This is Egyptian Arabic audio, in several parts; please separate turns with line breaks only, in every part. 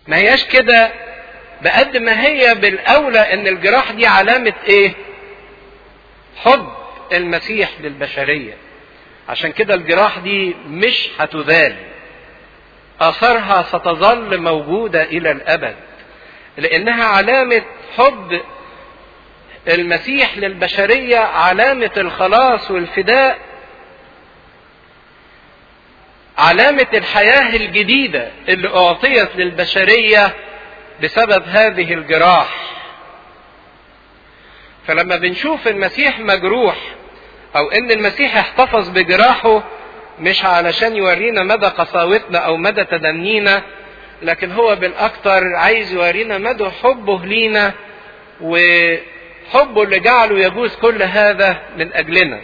ما هياش كده بقد ما هي بالاولى ان الجراح دي علامه ايه حب المسيح للبشريه عشان كده الجراح دي مش هتزال اثرها ستظل موجوده الى الابد لانها علامه حب المسيح للبشريه علامه الخلاص والفداء علامه الحياه الجديده اللي اعطيت للبشريه بسبب هذه الجراح فلما بنشوف المسيح مجروح او ان المسيح احتفظ بجراحه مش علشان يورينا مدى قساوتنا او مدى تدنينا لكن هو بالاكثر عايز يورينا مدى حبه لينا وحبه اللي جعله يجوز كل هذا من اجلنا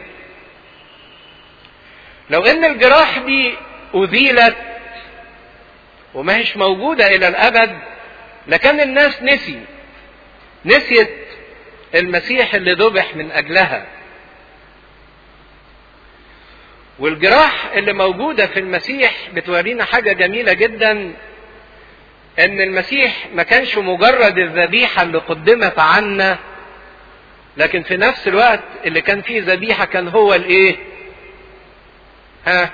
لو ان الجراح دي اذيلت وما هيش موجودة الى الابد لكان الناس نسي نسيت المسيح اللي ذبح من اجلها والجراح اللي موجودة في المسيح بتورينا حاجة جميلة جدا ان المسيح ما كانش مجرد الذبيحة اللي قدمت عنا لكن في نفس الوقت اللي كان فيه ذبيحة كان هو الايه ها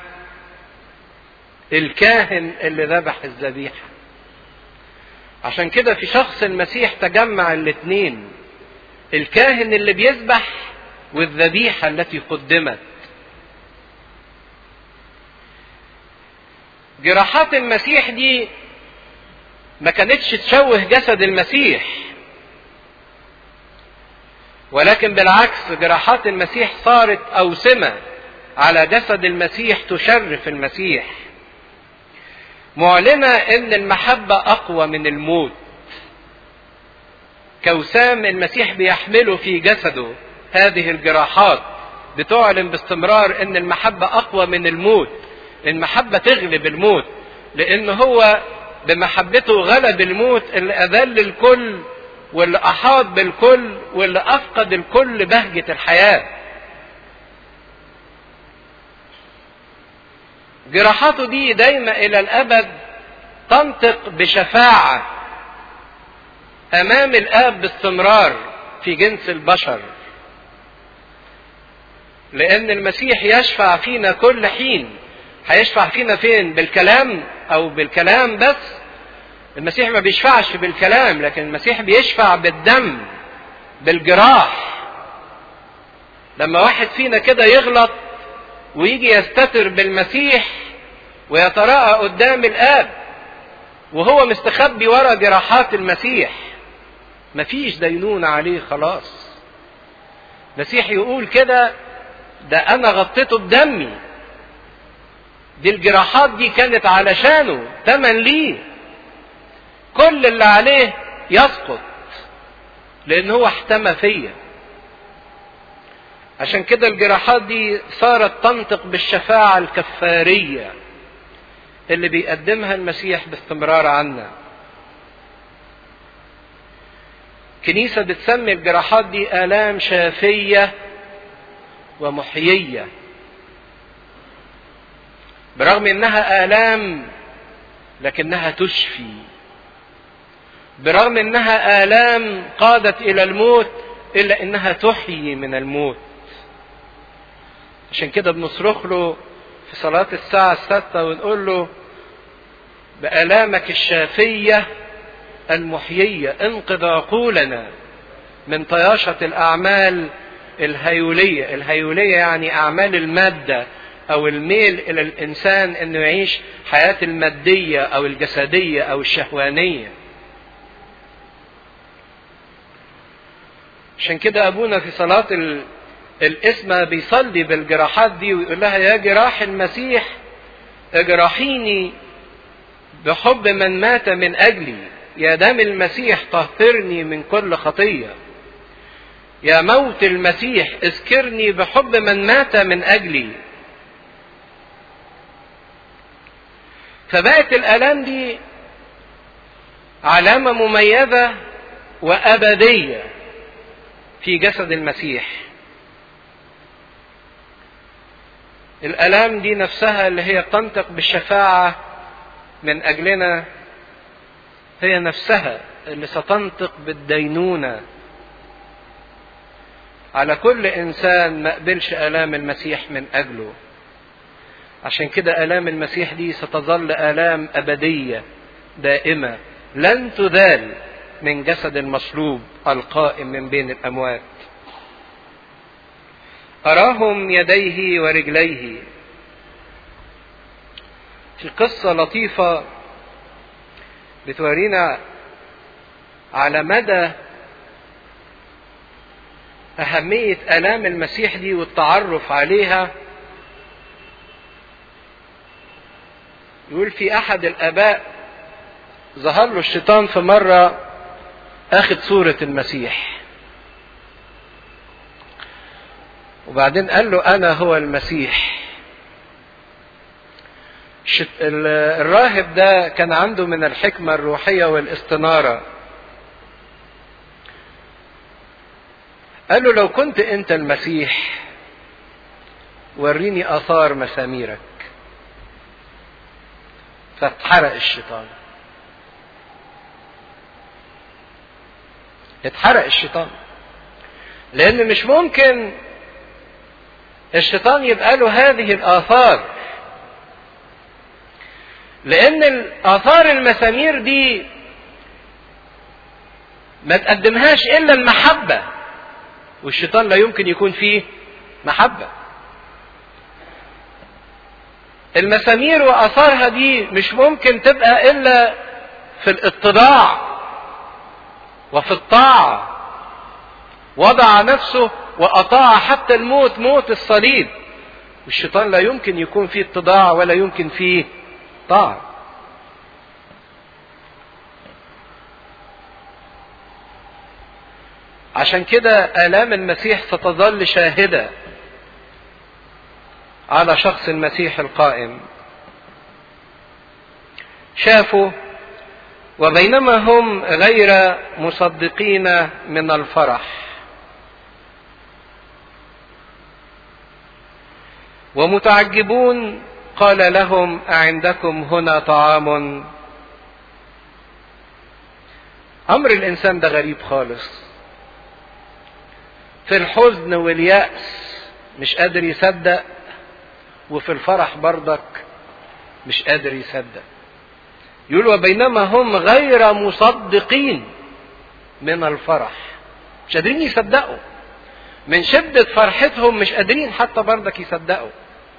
الكاهن اللي ذبح الذبيحة عشان كده في شخص المسيح تجمع الاثنين الكاهن اللي بيذبح والذبيحة التي قدمت جراحات المسيح دي ما كانتش تشوه جسد المسيح ولكن بالعكس جراحات المسيح صارت أوسمة على جسد المسيح تشرف المسيح معلنة ان المحبة اقوى من الموت كوسام المسيح بيحمله في جسده هذه الجراحات بتعلن باستمرار ان المحبة اقوى من الموت المحبة تغلب الموت لان هو بمحبته غلب الموت اللي اذل الكل واللي احاط بالكل واللي افقد الكل بهجة الحياة جراحاته دي دايما الى الابد تنطق بشفاعة امام الاب باستمرار في جنس البشر لان المسيح يشفع فينا كل حين هيشفع فينا فين بالكلام او بالكلام بس المسيح ما بيشفعش بالكلام لكن المسيح بيشفع بالدم بالجراح لما واحد فينا كده يغلط ويجي يستتر بالمسيح ويتراءى قدام الاب وهو مستخبي ورا جراحات المسيح مفيش دينونة عليه خلاص المسيح يقول كده ده انا غطيته بدمي دي الجراحات دي كانت علشانه تمن ليه كل اللي عليه يسقط لان هو احتمى فيا عشان كده الجراحات دي صارت تنطق بالشفاعة الكفارية اللي بيقدمها المسيح باستمرار عنا كنيسة بتسمي الجراحات دي آلام شافية ومحيية برغم انها آلام لكنها تشفي برغم انها آلام قادت الى الموت الا انها تحيي من الموت عشان كده بنصرخ له في صلاة الساعة الستة ونقول له بآلامك الشافية المحيية انقذ عقولنا من طياشة الأعمال الهيولية الهيولية يعني أعمال المادة أو الميل إلى الإنسان أنه يعيش حياة المادية أو الجسدية أو الشهوانية عشان كده أبونا في صلاة الاسم بيصلي بالجراحات دي ويقول لها يا جراح المسيح اجرحيني بحب من مات من اجلي يا دم المسيح طهرني من كل خطيه يا موت المسيح اذكرني بحب من مات من اجلي فبقت الالام دي علامه مميزه وابديه في جسد المسيح الالام دي نفسها اللي هي تنطق بالشفاعه من اجلنا هي نفسها اللي ستنطق بالدينونة على كل إنسان ما قبلش آلام المسيح من أجله عشان كده آلام المسيح دي ستظل آلام أبدية دائمة لن تذال من جسد المصلوب القائم من بين الأموات أراهم يديه ورجليه في قصة لطيفة بتورينا على مدى أهمية آلام المسيح دي والتعرف عليها يقول في أحد الآباء ظهر له الشيطان في مرة أخذ صورة المسيح وبعدين قال له أنا هو المسيح الراهب ده كان عنده من الحكمة الروحية والاستنارة قال له لو كنت أنت المسيح وريني آثار مساميرك فاتحرق الشيطان اتحرق الشيطان لأن مش ممكن الشيطان يبقى له هذه الآثار لأن الآثار المسامير دي ما تقدمهاش إلا المحبة والشيطان لا يمكن يكون فيه محبة المسامير وآثارها دي مش ممكن تبقى إلا في الاتضاع وفي الطاعة وضع نفسه وأطاع حتى الموت موت الصليب والشيطان لا يمكن يكون فيه اتضاع ولا يمكن فيه طاعة عشان كده آلام المسيح ستظل شاهدة على شخص المسيح القائم شافوا وبينما هم غير مصدقين من الفرح ومتعجبون قال لهم أعندكم هنا طعام أمر الإنسان ده غريب خالص في الحزن واليأس مش قادر يصدق وفي الفرح برضك مش قادر يصدق يقول وبينما هم غير مصدقين من الفرح مش قادرين يصدقوا من شدة فرحتهم مش قادرين حتى برضك يصدقوا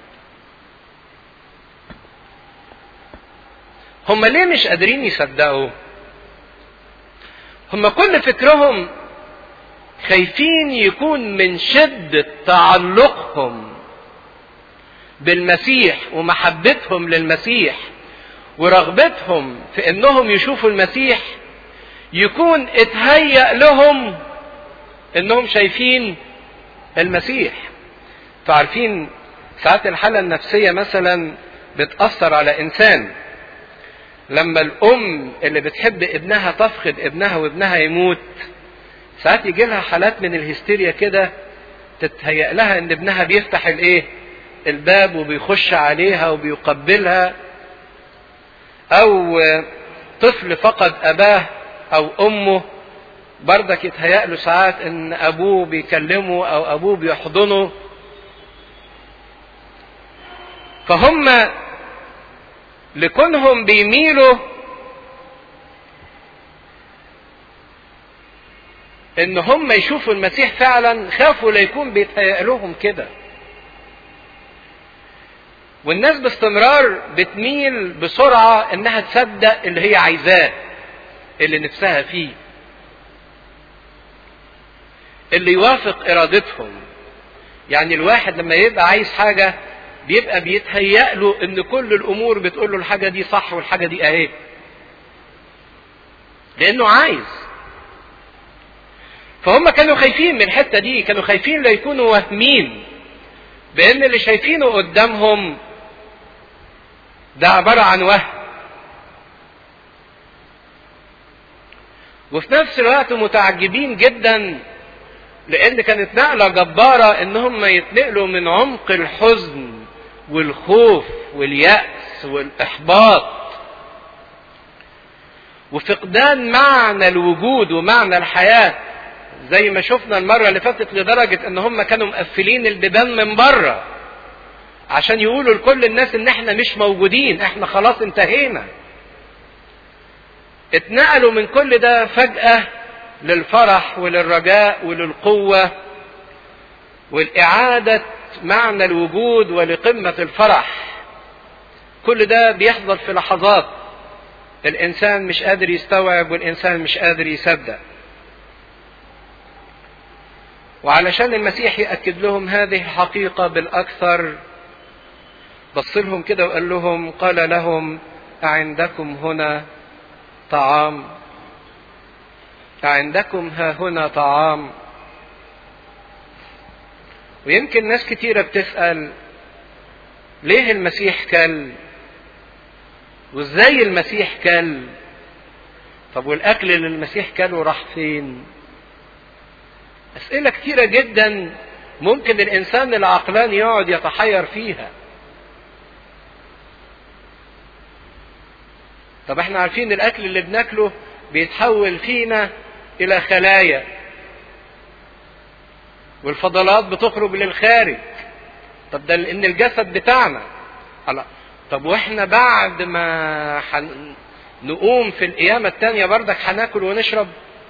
هم ليه مش قادرين يصدقوا هم كل فكرهم خايفين يكون من شدة تعلقهم بالمسيح ومحبتهم للمسيح ورغبتهم في انهم يشوفوا المسيح يكون اتهيأ لهم انهم شايفين المسيح فعارفين ساعات الحالة النفسية مثلا بتأثر على انسان لما الام اللي بتحب ابنها تفقد ابنها وابنها يموت ساعات يجي لها حالات من الهستيريا كده تتهيأ لها ان ابنها بيفتح الايه الباب وبيخش عليها وبيقبلها او طفل فقد اباه او امه بردك يتهيأ له ساعات ان ابوه بيكلمه او ابوه بيحضنه فهم لكونهم بيميلوا ان هم يشوفوا المسيح فعلا خافوا ليكون بيتهيأ لهم كده والناس باستمرار بتميل بسرعة انها تصدق اللي هي عايزاه اللي نفسها فيه اللي يوافق ارادتهم يعني الواحد لما يبقى عايز حاجة بيبقى بيتهيأ له ان كل الامور بتقول له الحاجة دي صح والحاجة دي اهي لانه عايز فهم كانوا خايفين من الحتة دي كانوا خايفين لا يكونوا واهمين بان اللي شايفينه قدامهم ده عبارة عن وهم وفي نفس الوقت متعجبين جدا لان كانت نقلة جبارة ان هم يتنقلوا من عمق الحزن والخوف واليأس والإحباط وفقدان معنى الوجود ومعنى الحياة زي ما شفنا المرة اللي فاتت لدرجة ان هم كانوا مقفلين البيبان من بره عشان يقولوا لكل الناس ان احنا مش موجودين احنا خلاص انتهينا اتنقلوا من كل ده فجأة للفرح وللرجاء وللقوة والإعادة معنى الوجود ولقمة الفرح كل ده بيحصل في لحظات الإنسان مش قادر يستوعب والإنسان مش قادر يصدق وعلشان المسيح يأكد لهم هذه الحقيقة بالأكثر بص لهم كده وقال لهم قال لهم أعندكم هنا طعام أعندكم ها هنا طعام ويمكن ناس كتيرة بتسأل ليه المسيح كل وازاي المسيح كل طب والاكل اللي المسيح كله راح فين اسئلة كتيرة جدا ممكن الانسان العقلاني يقعد يتحير فيها طب احنا عارفين الاكل اللي بناكله بيتحول فينا الى خلايا والفضلات بتخرج للخارج طب ده ان الجسد بتاعنا الله طب واحنا بعد ما حن... نقوم في القيامة التانية بردك هناكل ونشرب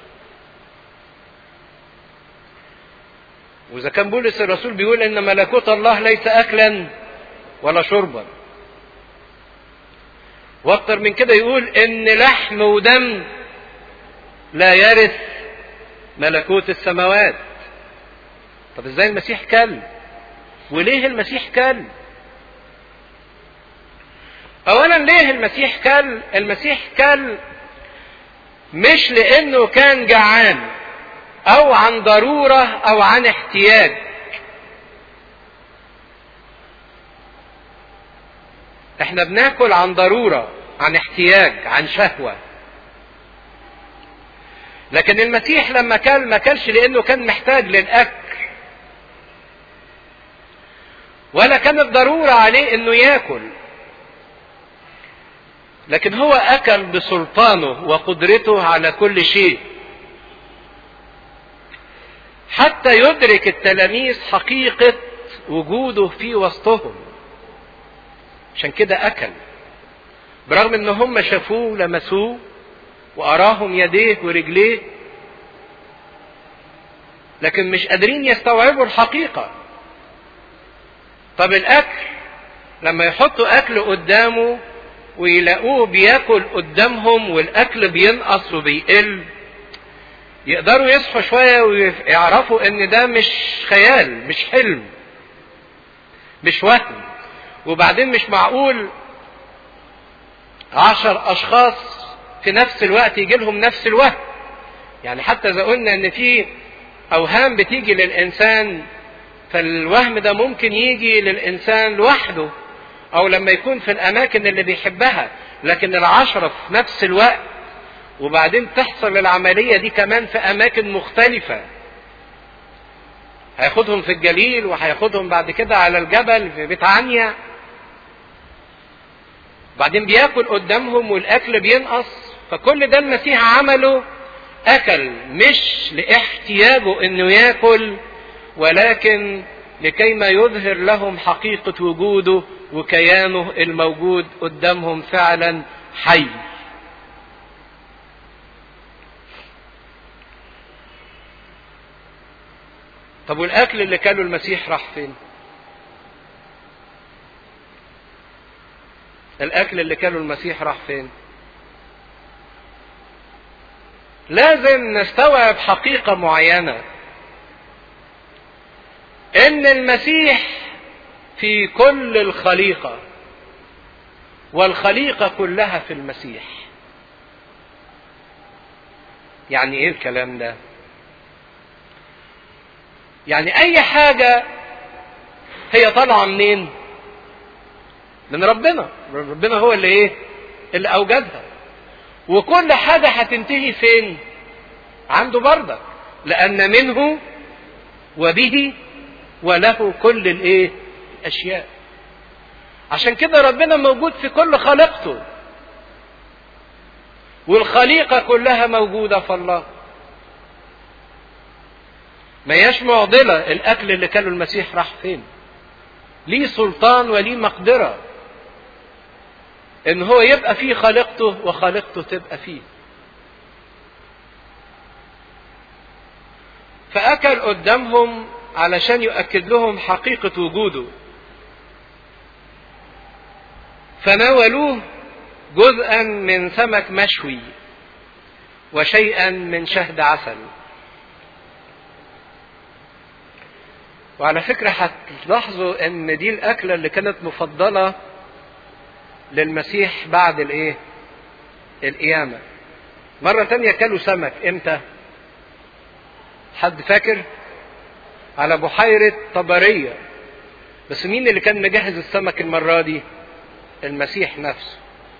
وإذا كان بولس الرسول بيقول إن ملكوت الله ليس أكلا ولا شربا واكتر من كده يقول ان لحم ودم لا يرث ملكوت السماوات طب ازاي المسيح كل وليه المسيح كل اولا ليه المسيح كل المسيح كل مش لانه كان جعان او عن ضروره او عن احتياج احنا بناكل عن ضروره عن احتياج عن شهوه لكن المسيح لما كل ما كلش لانه كان محتاج للاكل ولا كانت ضروره عليه انه ياكل لكن هو اكل بسلطانه وقدرته على كل شيء حتى يدرك التلاميذ حقيقه وجوده في وسطهم عشان كده اكل برغم ان هم شافوه لمسوه واراهم يديه ورجليه لكن مش قادرين يستوعبوا الحقيقه طب الاكل لما يحطوا اكل قدامه ويلاقوه بياكل قدامهم والاكل بينقص وبيقل يقدروا يصحوا شويه ويعرفوا ان ده مش خيال مش حلم مش وهم وبعدين مش معقول عشر اشخاص في نفس الوقت يجي لهم نفس الوهم يعني حتى اذا قلنا ان في اوهام بتيجي للانسان فالوهم ده ممكن يجي للانسان لوحده او لما يكون في الاماكن اللي بيحبها لكن العشرة في نفس الوقت وبعدين تحصل العملية دي كمان في اماكن مختلفة هياخدهم في الجليل وهياخدهم بعد كده على الجبل في بيت عنيا بعدين بياكل قدامهم والاكل بينقص فكل ده المسيح عمله اكل مش لاحتياجه انه ياكل ولكن لكي ما يظهر لهم حقيقة وجوده وكيانه الموجود قدامهم فعلا حي طب والاكل اللي كاله المسيح راح فين الاكل اللي كاله المسيح راح فين لازم نستوعب حقيقة معينة ان المسيح في كل الخليقة والخليقة كلها في المسيح يعني ايه الكلام ده يعني اي حاجة هي طالعة منين من ربنا ربنا هو اللي ايه اللي اوجدها وكل حاجة هتنتهي فين عنده بردك لان منه وبه وله كل الايه الاشياء عشان كده ربنا موجود في كل خليقته والخليقة كلها موجودة في الله ما هياش معضلة الأكل اللي كانوا المسيح راح فين ليه سلطان وليه مقدرة إن هو يبقى فيه خالقته وخالقته تبقى فيه فأكل قدامهم علشان يؤكد لهم حقيقة وجوده فناولوه جزءا من سمك مشوي وشيئا من شهد عسل وعلى فكرة هتلاحظوا ان دي الاكلة اللي كانت مفضلة للمسيح بعد الايه القيامة مرة تانية كلوا سمك امتى حد فاكر على بحيرة طبرية بس مين اللي كان مجهز السمك المرة دي المسيح نفسه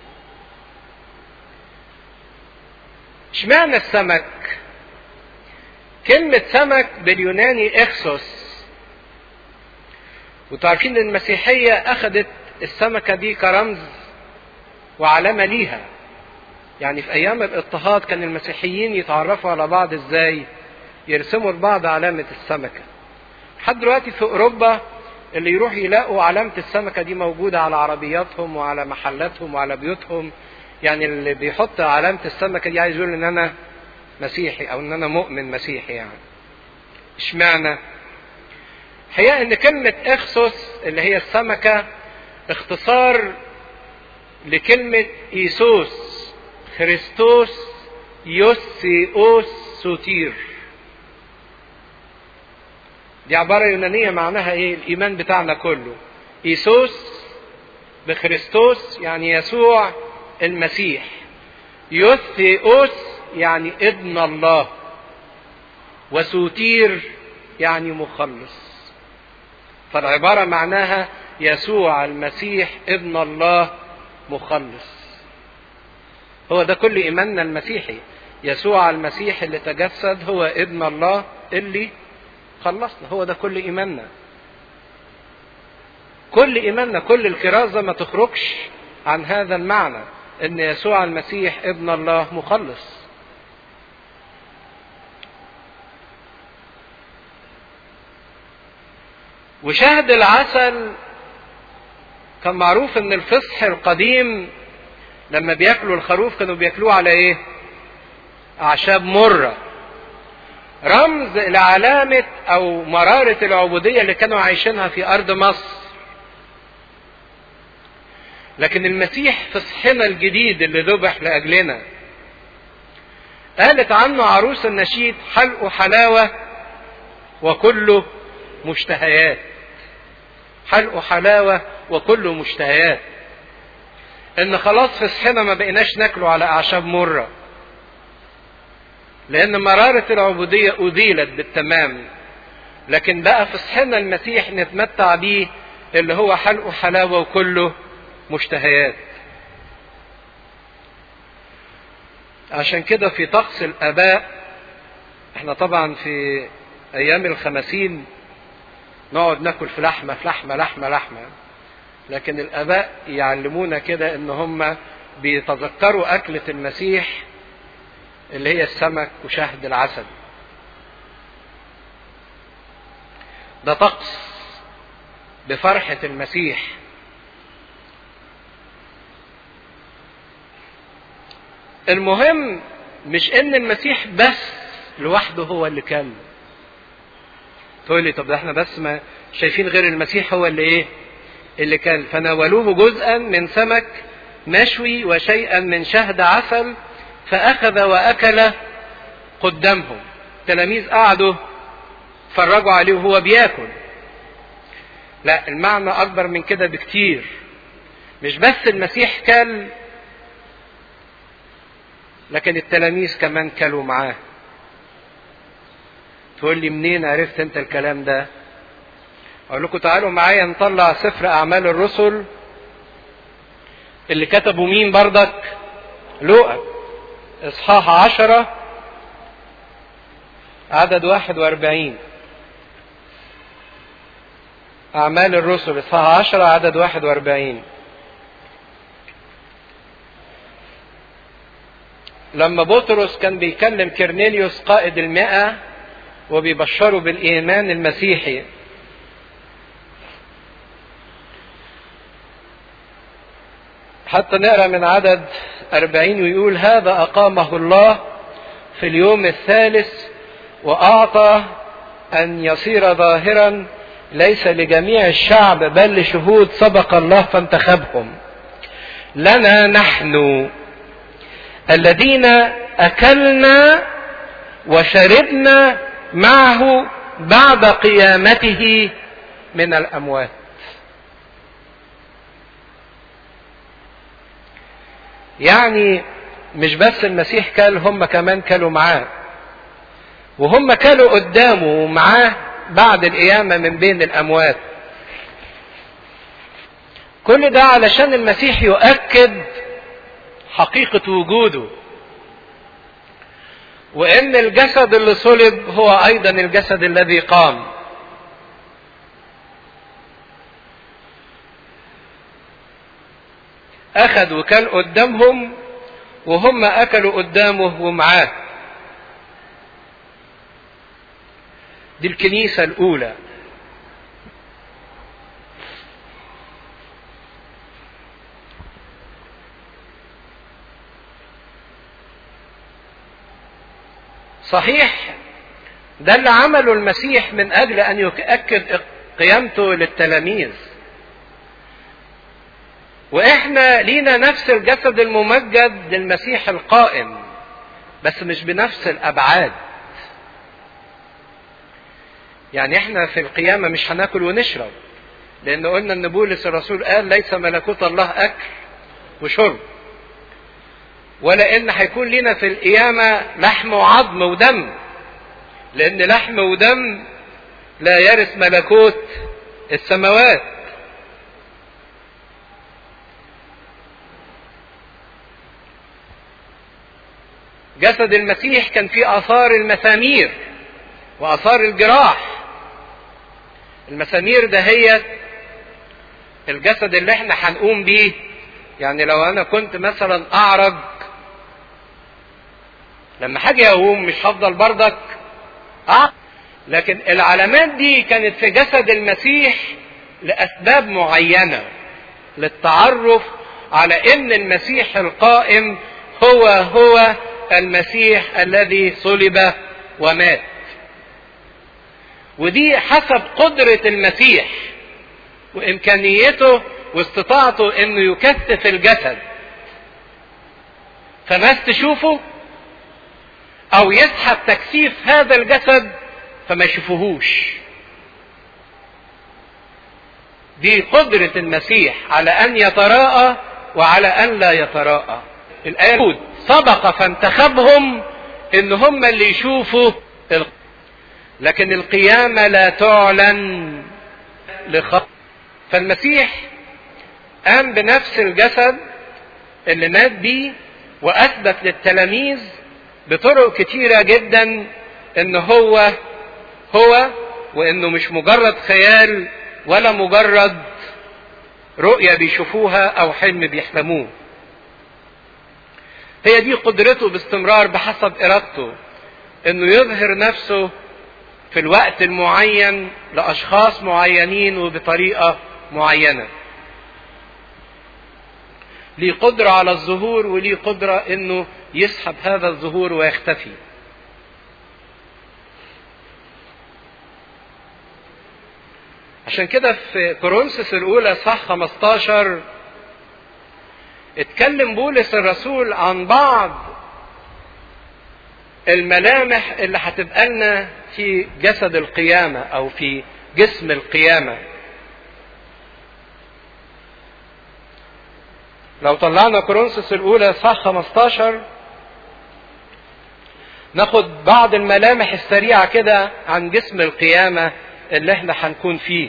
اشمعنى السمك كلمة سمك باليوناني اخسوس وتعرفين ان المسيحية اخذت السمكة دي كرمز وعلامة ليها يعني في ايام الاضطهاد كان المسيحيين يتعرفوا على بعض ازاي يرسموا لبعض علامة السمكة لحد دلوقتي في اوروبا اللي يروح يلاقوا علامة السمكة دي موجودة على عربياتهم وعلى محلاتهم وعلى بيوتهم يعني اللي بيحط علامة السمكة دي عايز يقول ان انا مسيحي او ان انا مؤمن مسيحي يعني اشمعنى هي ان كلمة اخسوس اللي هي السمكة اختصار لكلمة ايسوس خريستوس يوسيوس سوتير دي عبارة يونانية معناها ايه الايمان بتاعنا كله ايسوس بخريستوس يعني يسوع المسيح يوثيوس يعني ابن الله وسوتير يعني مخلص فالعبارة معناها يسوع المسيح ابن الله مخلص هو ده كل إيماننا المسيحي يسوع المسيح اللي تجسد هو ابن الله اللي خلصنا هو ده كل إيماننا كل إيماننا كل الكرازة ما تخرجش عن هذا المعنى ان يسوع المسيح ابن الله مخلص وشهد العسل كان معروف ان الفصح القديم لما بياكلوا الخروف كانوا بياكلوه على ايه اعشاب مره رمز لعلامه او مراره العبوديه اللي كانوا عايشينها في ارض مصر لكن المسيح فصحنا الجديد اللي ذبح لاجلنا قالت عنه عروس النشيد حلقه حلاوه وكله مشتهيات حلقه حلاوه وكله مشتهيات ان خلاص فصحنا ما بقيناش ناكله على اعشاب مره لان مراره العبوديه اذيلت بالتمام لكن بقى فصحنا المسيح نتمتع بيه اللي هو حلقه حلاوه وكله مشتهيات عشان كده في طقس الاباء احنا طبعا في ايام الخمسين نقعد ناكل في لحمه في لحمه لحمه لحمه لكن الاباء يعلمونا كده ان هم بيتذكروا اكله المسيح اللي هي السمك وشهد العسل ده طقس بفرحه المسيح المهم مش ان المسيح بس لوحده هو اللي كان تقول لي طب ده احنا بس ما شايفين غير المسيح هو اللي ايه اللي كان فناولوه جزءا من سمك مشوي وشيئا من شهد عسل فاخذ واكل قدامهم التلاميذ قعدوا اتفرجوا عليه وهو بياكل لا المعنى اكبر من كده بكتير مش بس المسيح كل لكن التلاميذ كمان كلوا معاه تقول لي منين عرفت انت الكلام ده اقول لكم تعالوا معايا نطلع سفر اعمال الرسل اللي كتبوا مين بردك لوقا اصحاح عشرة عدد واحد واربعين اعمال الرسل اصحاح عشرة عدد واحد واربعين لما بطرس كان بيكلم كرنيليوس قائد المئة وبيبشره بالإيمان المسيحي حتى نقرا من عدد أربعين ويقول هذا أقامه الله في اليوم الثالث وأعطى أن يصير ظاهرا ليس لجميع الشعب بل لشهود سبق الله فانتخبهم لنا نحن الذين أكلنا وشربنا معه بعد قيامته من الأموات يعني مش بس المسيح كل هم كمان كلوا معاه وهم كلوا قدامه ومعاه بعد القيامة من بين الأموات كل ده علشان المسيح يؤكد حقيقة وجوده وإن الجسد اللي صلب هو أيضا الجسد الذي قام أخذ وكان قدامهم وهم أكلوا قدامه ومعاه دي الكنيسة الأولى صحيح ده اللي عمله المسيح من أجل أن يؤكد قيامته للتلاميذ واحنا لينا نفس الجسد الممجد للمسيح القائم بس مش بنفس الابعاد يعني احنا في القيامه مش هناكل ونشرب لان قلنا ان بولس الرسول قال ليس ملكوت الله اكل وشرب ولا ان هيكون لنا في القيامه لحم وعظم ودم لان لحم ودم لا يرث ملكوت السماوات جسد المسيح كان فيه آثار المسامير وآثار الجراح المسامير ده هي الجسد اللي احنا هنقوم بيه يعني لو انا كنت مثلا اعرج لما حاجة اقوم مش هفضل بردك اه لكن العلامات دي كانت في جسد المسيح لاسباب معينة للتعرف على ان المسيح القائم هو هو المسيح الذي صلب ومات ودي حسب قدرة المسيح وإمكانيته واستطاعته إنه يكثف الجسد فناس تشوفه أو يسحب تكثيف هذا الجسد فما يشوفوهوش دي قدرة المسيح على أن يتراءى وعلى أن لا يتراءى الآية سبق فانتخبهم ان هم اللي يشوفوا لكن القيامة لا تعلن لخط فالمسيح قام بنفس الجسد اللي مات بيه واثبت للتلاميذ بطرق كتيرة جدا ان هو هو وانه مش مجرد خيال ولا مجرد رؤية بيشوفوها او حلم بيحلموه هي دي قدرته باستمرار بحسب ارادته انه يظهر نفسه في الوقت المعين لاشخاص معينين وبطريقه معينه ليه قدرة على الظهور وليه قدرة انه يسحب هذا الظهور ويختفي عشان كده في كورنثوس الاولى صح 15 اتكلم بولس الرسول عن بعض الملامح اللي هتبقى لنا في جسد القيامة أو في جسم القيامة. لو طلعنا كورنثوس الأولى صح 15 ناخد بعض الملامح السريعة كده عن جسم القيامة اللي احنا هنكون فيه.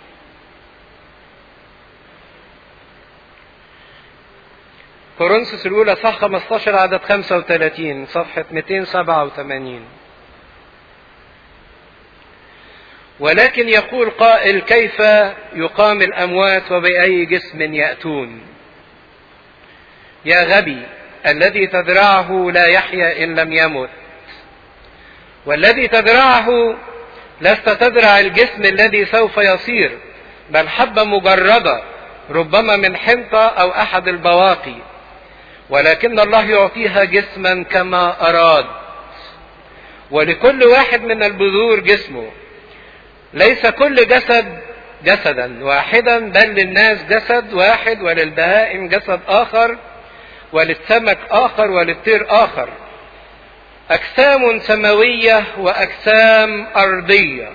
كورنثوس الأولى صح 15 عدد 35 صفحة 287 ولكن يقول قائل كيف يقام الأموات وبأي جسم يأتون يا غبي الذي تزرعه لا يحيا ان لم يمت والذي تزرعه لست تزرع الجسم الذي سوف يصير بل حبه مجرده ربما من حنطه او احد البواقي ولكن الله يعطيها جسما كما اراد ولكل واحد من البذور جسمه ليس كل جسد جسدا واحدا بل للناس جسد واحد وللبهائم جسد اخر وللسمك اخر وللطير اخر اجسام سماويه واجسام ارضيه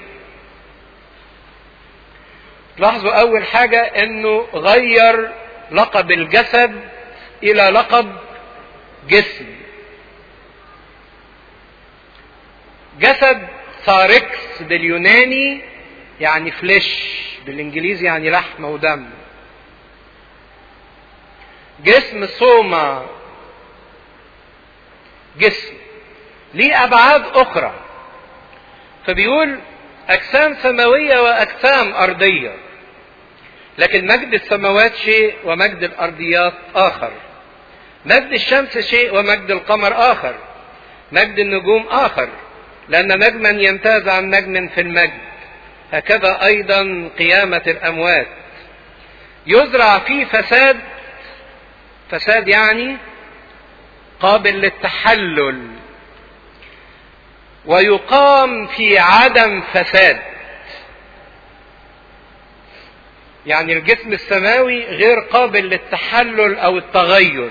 لاحظوا اول حاجه انه غير لقب الجسد الى لقب جسم جسد ساركس باليوناني يعني فليش بالانجليزي يعني لحم ودم جسم صوما جسم ليه ابعاد اخرى فبيقول اجسام سماويه واجسام ارضيه لكن مجد السماوات شيء ومجد الارضيات اخر مجد الشمس شيء ومجد القمر اخر مجد النجوم اخر لان نجما يمتاز عن نجم في المجد هكذا ايضا قيامه الاموات يزرع فيه فساد فساد يعني قابل للتحلل ويقام في عدم فساد يعني الجسم السماوي غير قابل للتحلل او التغير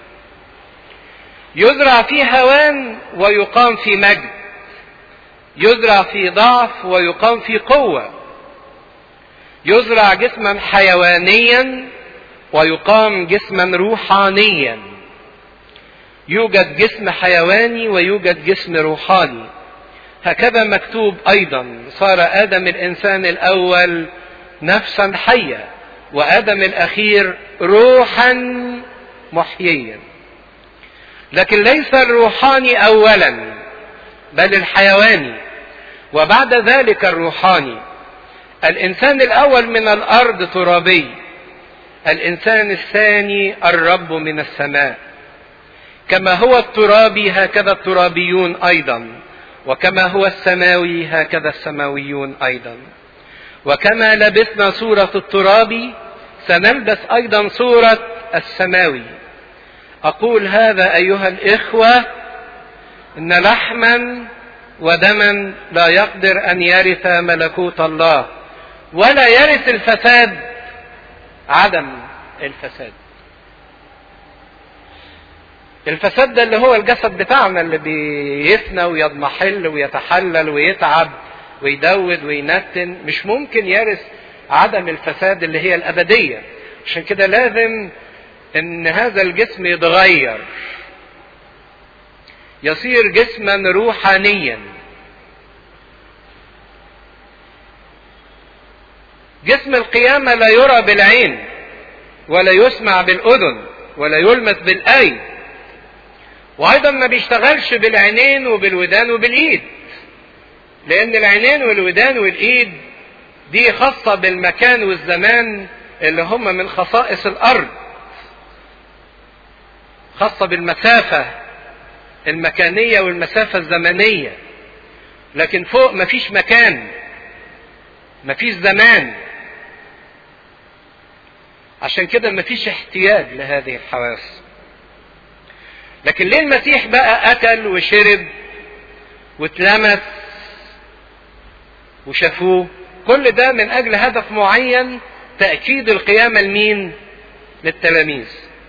يزرع فيه هوان ويقام في مجد يزرع في ضعف ويقام في قوه يزرع جسما حيوانيا ويقام جسما روحانيا يوجد جسم حيواني ويوجد جسم روحاني هكذا مكتوب ايضا صار ادم الانسان الاول نفسا حيه وادم الاخير روحا محييا لكن ليس الروحاني اولا بل الحيواني وبعد ذلك الروحاني الانسان الاول من الارض ترابي الانسان الثاني الرب من السماء كما هو الترابي هكذا الترابيون ايضا وكما هو السماوي هكذا السماويون ايضا وكما لبسنا صورة التراب سنلبس ايضا صورة السماوي اقول هذا ايها الاخوة ان لحما ودما لا يقدر ان يرث ملكوت الله ولا يرث الفساد عدم الفساد الفساد ده اللي هو الجسد بتاعنا اللي بيفنى ويضمحل ويتحلل ويتعب ويدود وينتن مش ممكن يرث عدم الفساد اللي هي الأبدية عشان كده لازم ان هذا الجسم يتغير يصير جسما روحانيا جسم القيامة لا يرى بالعين ولا يسمع بالأذن ولا يلمس بالأيد وايضا ما بيشتغلش بالعينين وبالودان وبالايد لان العينين والودان والايد دي خاصه بالمكان والزمان اللي هم من خصائص الارض خاصه بالمسافه المكانيه والمسافه الزمنيه لكن فوق مفيش مكان مفيش زمان عشان كده مفيش احتياج لهذه الحواس لكن ليه المسيح بقى اكل وشرب واتلمس وشافوه كل ده من اجل هدف معين تاكيد القيامه لمين للتلاميذ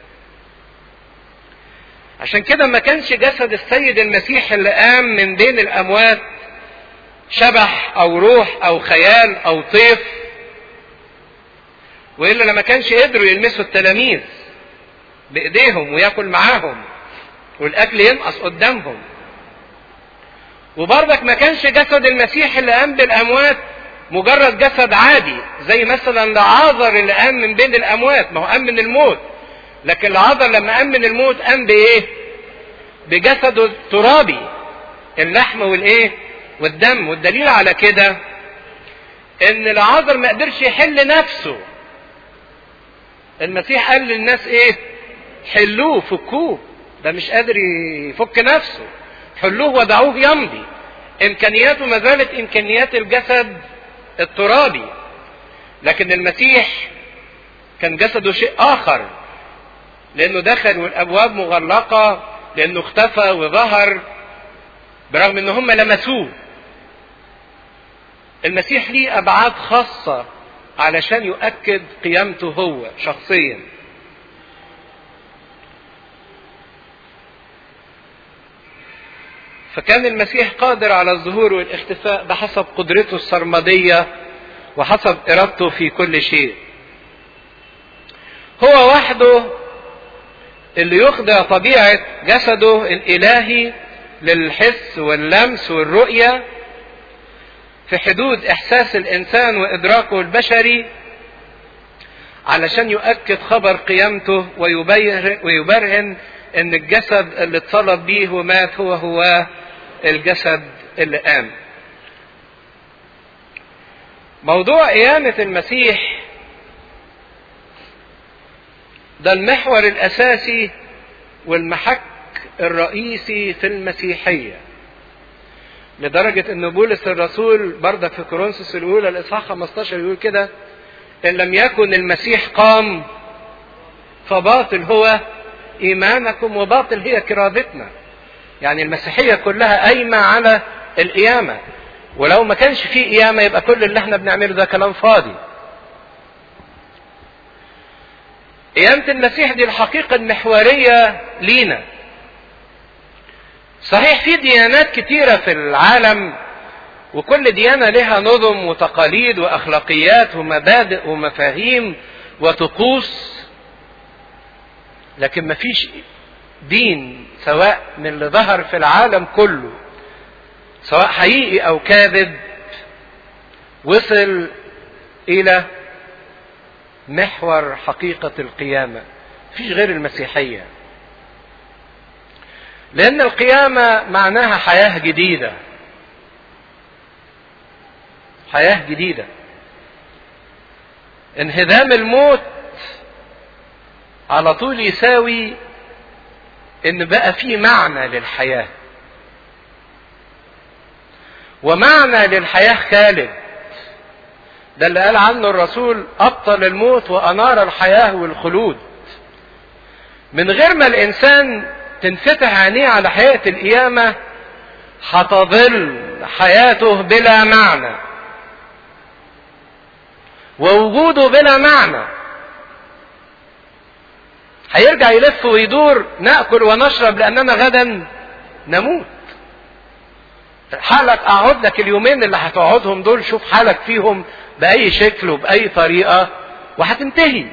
عشان كده ما كانش جسد السيد المسيح اللي قام من بين الاموات شبح او روح او خيال او طيف والا لما كانش قدروا يلمسوا التلاميذ بايديهم وياكل معاهم والاكل ينقص قدامهم وبرضك ما كانش جسد المسيح اللي قام بالاموات مجرد جسد عادي زي مثلا لعازر اللي قام من بين الاموات ما هو قام من الموت لكن لعازر لما قام من الموت قام بايه بجسده الترابي اللحم والايه والدم والدليل على كده ان لعازر ما قدرش يحل نفسه المسيح قال للناس ايه حلوه فكوه ده مش قادر يفك نفسه حلوه ودعوه يمضي امكانياته ما زالت امكانيات الجسد الترابي لكن المسيح كان جسده شيء اخر لانه دخل والابواب مغلقه لانه اختفى وظهر برغم ان هم لمسوه المسيح ليه ابعاد خاصه علشان يؤكد قيامته هو شخصيا فكان المسيح قادر على الظهور والاختفاء بحسب قدرته السرمديه وحسب ارادته في كل شيء هو وحده اللي يخضع طبيعه جسده الالهي للحس واللمس والرؤيه في حدود احساس الانسان وادراكه البشري علشان يؤكد خبر قيامته ويبرهن ان الجسد اللي اتصلب بيه ومات هو هو الجسد اللي قام موضوع قيامة المسيح ده المحور الأساسي والمحك الرئيسي في المسيحية لدرجة أن بولس الرسول بردك في كورنثوس الأولى الإصحاح 15 يقول كده إن لم يكن المسيح قام فباطل هو إيمانكم وباطل هي كرادتنا يعني المسيحية كلها قايمة على القيامة ولو ما كانش في قيامة يبقى كل اللي احنا بنعمله ده كلام فاضي قيامة المسيح دي الحقيقة المحورية لينا صحيح في ديانات كتيرة في العالم وكل ديانة لها نظم وتقاليد وأخلاقيات ومبادئ ومفاهيم وطقوس لكن مفيش دين سواء من اللي ظهر في العالم كله سواء حقيقي أو كاذب وصل إلى محور حقيقة القيامة مفيش غير المسيحية لأن القيامة معناها حياة جديدة حياة جديدة انهدام الموت على طول يساوي ان بقى في معنى للحياة ومعنى للحياة خالد ده اللي قال عنه الرسول ابطل الموت وانار الحياة والخلود من غير ما الانسان تنفتح عينيه على حياة القيامة هتظل حياته بلا معنى ووجوده بلا معنى هيرجع يلف ويدور ناكل ونشرب لاننا غدا نموت حالك اقعد لك اليومين اللي هتقعدهم دول شوف حالك فيهم باي شكل وباي طريقه وهتنتهي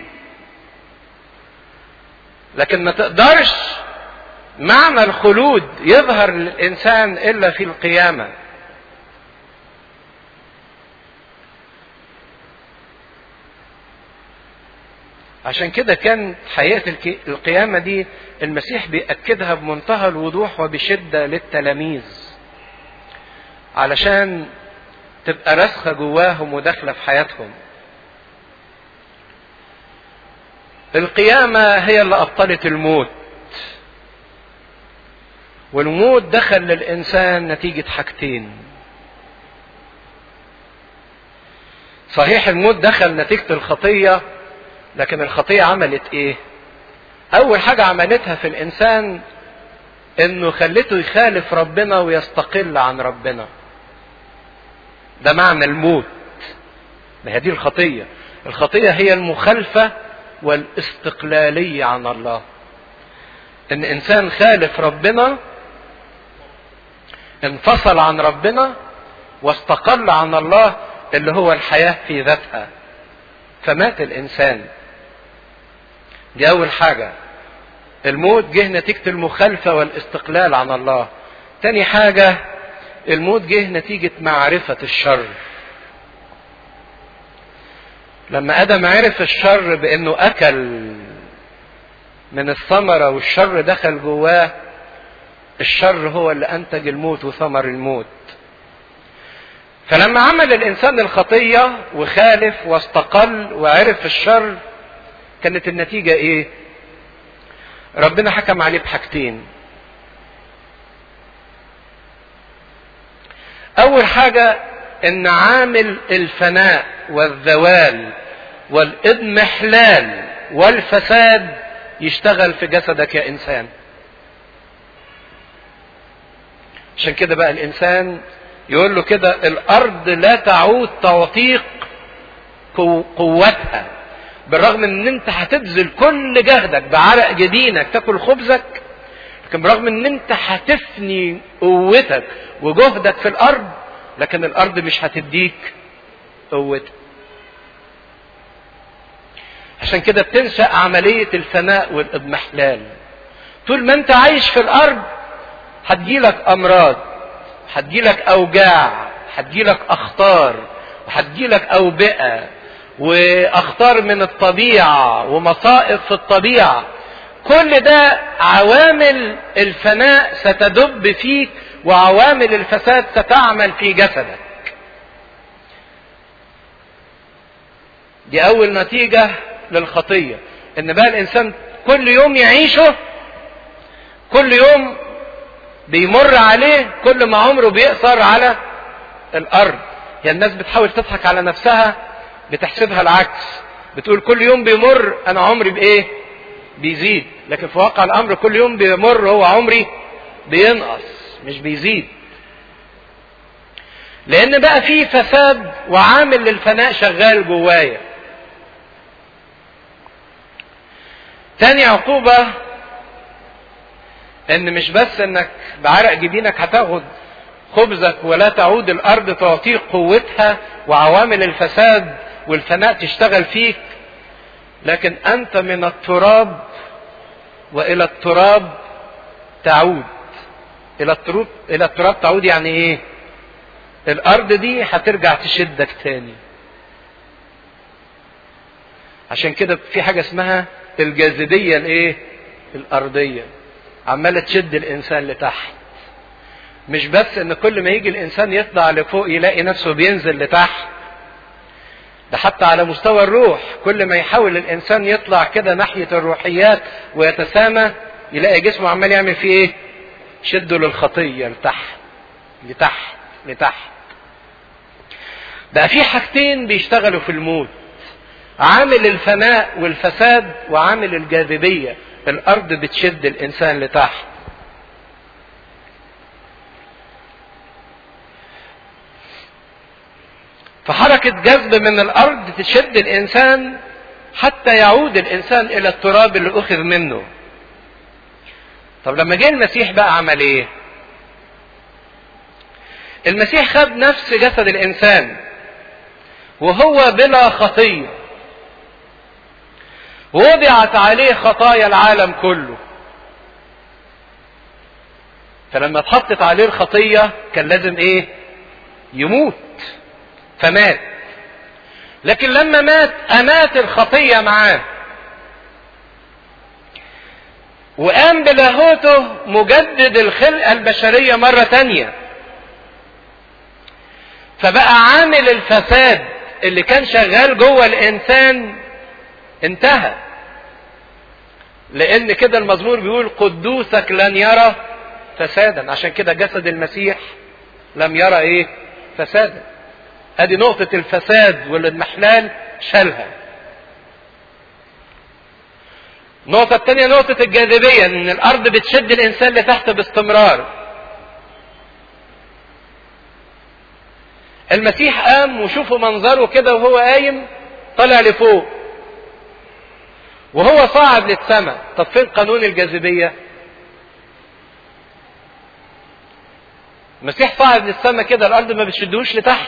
لكن ما تقدرش معنى الخلود يظهر للانسان الا في القيامه عشان كده كان حياة القيامة دي المسيح بيأكدها بمنتهى الوضوح وبشدة للتلاميذ علشان تبقى راسخة جواهم وداخلة في حياتهم القيامة هي اللي أبطلت الموت والموت دخل للإنسان نتيجة حاجتين صحيح الموت دخل نتيجة الخطية لكن الخطية عملت ايه اول حاجة عملتها في الانسان انه خلته يخالف ربنا ويستقل عن ربنا ده معنى الموت ما هي دي الخطية الخطية هي المخالفة والاستقلالية عن الله ان انسان خالف ربنا انفصل عن ربنا واستقل عن الله اللي هو الحياة في ذاتها فمات الانسان دي اول حاجة الموت جه نتيجة المخالفة والاستقلال عن الله تاني حاجة الموت جه نتيجة معرفة الشر لما ادم عرف الشر بانه اكل من الثمرة والشر دخل جواه الشر هو اللي انتج الموت وثمر الموت فلما عمل الانسان الخطية وخالف واستقل وعرف الشر كانت النتيجة ايه ربنا حكم عليه بحاجتين اول حاجة ان عامل الفناء والذوال والاضمحلال والفساد يشتغل في جسدك يا انسان عشان كده بقى الانسان يقول له كده الارض لا تعود توثيق قوتها بالرغم ان انت هتبذل كل جهدك بعرق جبينك تاكل خبزك لكن برغم ان انت هتفني قوتك وجهدك في الارض لكن الارض مش هتديك قوتك عشان كده بتنشأ عملية الفناء والإضمحلال طول ما انت عايش في الارض هتجيلك امراض هتجيلك اوجاع هتجيلك اخطار وهتجيلك اوبئة واخطار من الطبيعة ومصائب في الطبيعة كل ده عوامل الفناء ستدب فيك وعوامل الفساد ستعمل في جسدك دي اول نتيجة للخطية ان بقى الانسان كل يوم يعيشه كل يوم بيمر عليه كل ما عمره بيقصر على الارض يعني الناس بتحاول تضحك على نفسها بتحسبها العكس بتقول كل يوم بيمر انا عمري بايه بيزيد لكن في واقع الامر كل يوم بيمر هو عمري بينقص مش بيزيد لان بقى في فساد وعامل للفناء شغال جوايا تاني عقوبة ان مش بس انك بعرق جبينك هتاخد خبزك ولا تعود الارض تعطيك قوتها وعوامل الفساد والفناء تشتغل فيك لكن انت من التراب والى التراب تعود الى التراب الى التراب تعود يعني ايه الارض دي هترجع تشدك تاني عشان كده في حاجه اسمها الجاذبيه الايه الارضيه عماله تشد الانسان لتحت مش بس ان كل ما يجي الانسان يطلع لفوق يلاقي نفسه بينزل لتحت ده حتى على مستوى الروح كل ما يحاول الانسان يطلع كده ناحيه الروحيات ويتسامى يلاقي جسمه عمال يعمل فيه ايه شده للخطيه لتحت لتحت لتحت بقى في حاجتين بيشتغلوا في الموت عامل الفناء والفساد وعامل الجاذبيه الارض بتشد الانسان لتحت فحركة جذب من الأرض تشد الإنسان حتى يعود الإنسان إلى التراب اللي أخذ منه. طب لما جه المسيح بقى عمل إيه؟ المسيح خد نفس جسد الإنسان وهو بلا خطية. وضعت عليه خطايا العالم كله. فلما اتحطت عليه الخطية كان لازم إيه؟ يموت. فمات لكن لما مات أمات الخطية معاه وقام بلاهوته مجدد الخلقة البشرية مرة تانية فبقى عامل الفساد اللي كان شغال جوه الإنسان انتهى لأن كده المزمور بيقول قدوسك لن يرى فسادا عشان كده جسد المسيح لم يرى ايه فسادا ادي نقطة الفساد والاضمحلال شالها. النقطة الثانية نقطة الجاذبية ان الارض بتشد الانسان لتحت باستمرار. المسيح قام وشوفوا منظره كده وهو قايم طلع لفوق. وهو صاعد للسماء، طب فين قانون الجاذبية؟ المسيح صاعد للسماء كده الارض ما بتشدهوش لتحت.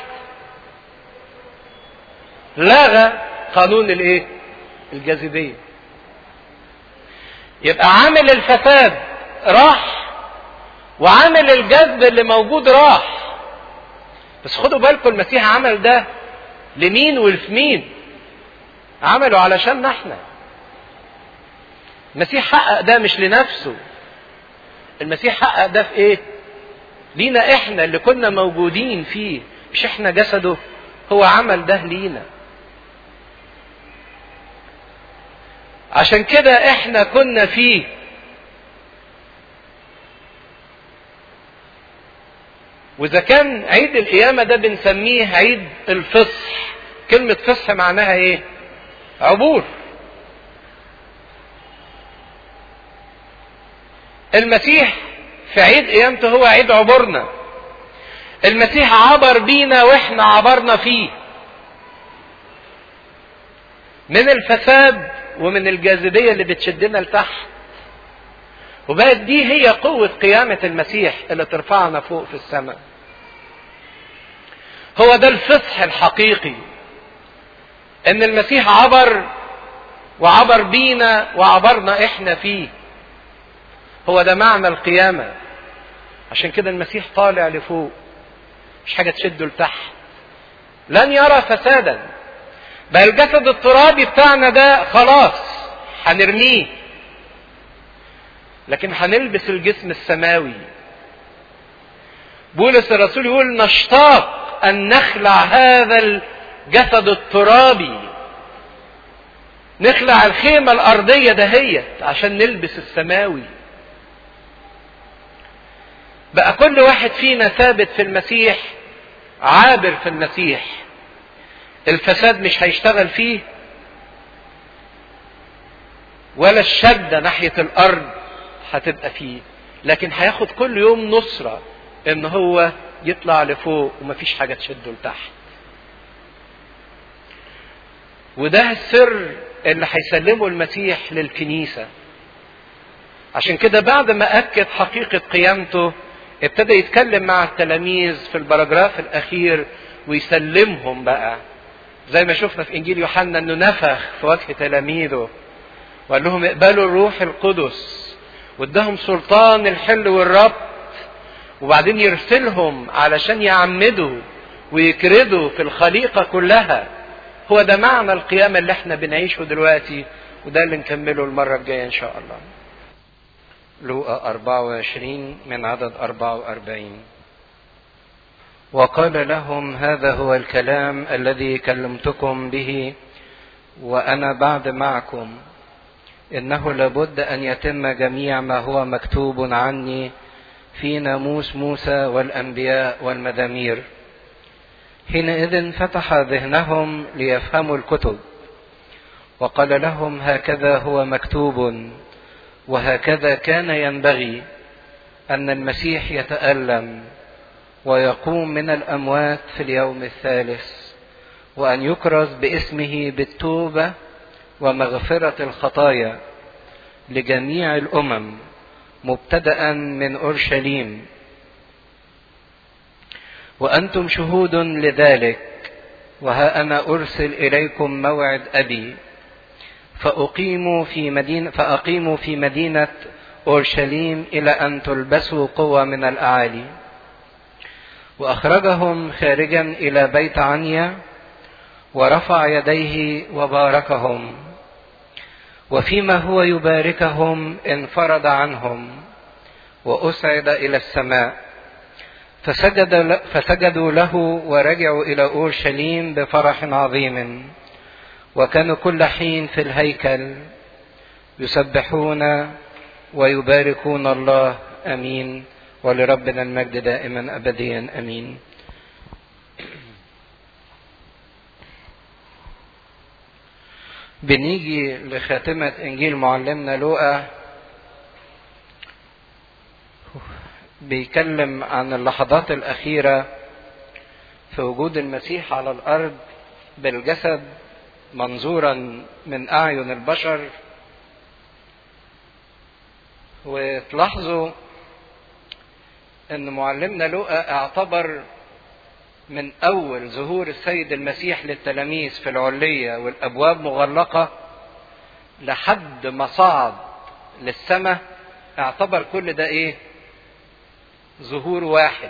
لغى قانون الايه الجاذبيه يبقى عامل الفساد راح وعامل الجذب اللي موجود راح بس خدوا بالكم المسيح عمل ده لمين ولفي مين عمله علشان احنا المسيح حقق ده مش لنفسه المسيح حقق ده في ايه لينا احنا اللي كنا موجودين فيه مش احنا جسده هو عمل ده لينا عشان كده احنا كنا فيه واذا كان عيد القيامه ده بنسميه عيد الفصح كلمه فصح معناها ايه عبور المسيح في عيد قيامته هو عيد عبورنا المسيح عبر بينا واحنا عبرنا فيه من الفساد ومن الجاذبيه اللي بتشدنا لتحت وبقت دي هي قوة قيامة المسيح اللي ترفعنا فوق في السماء. هو ده الفصح الحقيقي. إن المسيح عبر وعبر بينا وعبرنا إحنا فيه. هو ده معنى القيامة. عشان كده المسيح طالع لفوق. مش حاجة تشده لتحت. لن يرى فسادا. بل الجسد الترابي بتاعنا ده خلاص هنرميه لكن هنلبس الجسم السماوي بولس الرسول يقول نشتاق ان نخلع هذا الجسد الترابي نخلع الخيمه الارضيه دهيت عشان نلبس السماوي بقى كل واحد فينا ثابت في المسيح عابر في المسيح الفساد مش هيشتغل فيه ولا الشدة ناحية الأرض هتبقى فيه لكن هياخد كل يوم نصرة ان هو يطلع لفوق ومفيش حاجة تشده لتحت وده السر اللي هيسلمه المسيح للكنيسة عشان كده بعد ما أكد حقيقة قيامته ابتدى يتكلم مع التلاميذ في البراجراف الأخير ويسلمهم بقى زي ما شفنا في إنجيل يوحنا إنه نفخ في وجه تلاميذه وقال لهم اقبلوا الروح القدس واداهم سلطان الحل والربط وبعدين يرسلهم علشان يعمدوا ويكردوا في الخليقة كلها هو ده معنى القيامة اللي احنا بنعيشه دلوقتي وده اللي نكمله المرة الجاية ان شاء الله لوقا 24 من عدد 44 وقال لهم هذا هو الكلام الذي كلمتكم به وانا بعد معكم انه لابد ان يتم جميع ما هو مكتوب عني في ناموس موسى والانبياء والمزامير حينئذ فتح ذهنهم ليفهموا الكتب وقال لهم هكذا هو مكتوب وهكذا كان ينبغي ان المسيح يتالم ويقوم من الاموات في اليوم الثالث وان يكرز باسمه بالتوبه ومغفرة الخطايا لجميع الأمم مبتدأ من أورشليم وأنتم شهود لذلك وها أنا أرسل إليكم موعد أبي فأقيموا في مدينة فأقيموا في مدينة أورشليم إلى أن تلبسوا قوة من الأعالي وأخرجهم خارجا إلى بيت عنيا ورفع يديه وباركهم وفيما هو يباركهم انفرد عنهم وأسعد إلى السماء فسجد فسجدوا له ورجعوا إلى أورشليم بفرح عظيم وكانوا كل حين في الهيكل يسبحون ويباركون الله امين ولربنا المجد دائما ابديا امين بنيجي لخاتمة إنجيل معلمنا لوقا بيتكلم عن اللحظات الأخيرة في وجود المسيح على الأرض بالجسد منظورا من أعين البشر وتلاحظوا أن معلمنا لوقا اعتبر من أول ظهور السيد المسيح للتلاميذ في العلية والأبواب مغلقة لحد ما صعد للسماء اعتبر كل ده إيه؟ ظهور واحد.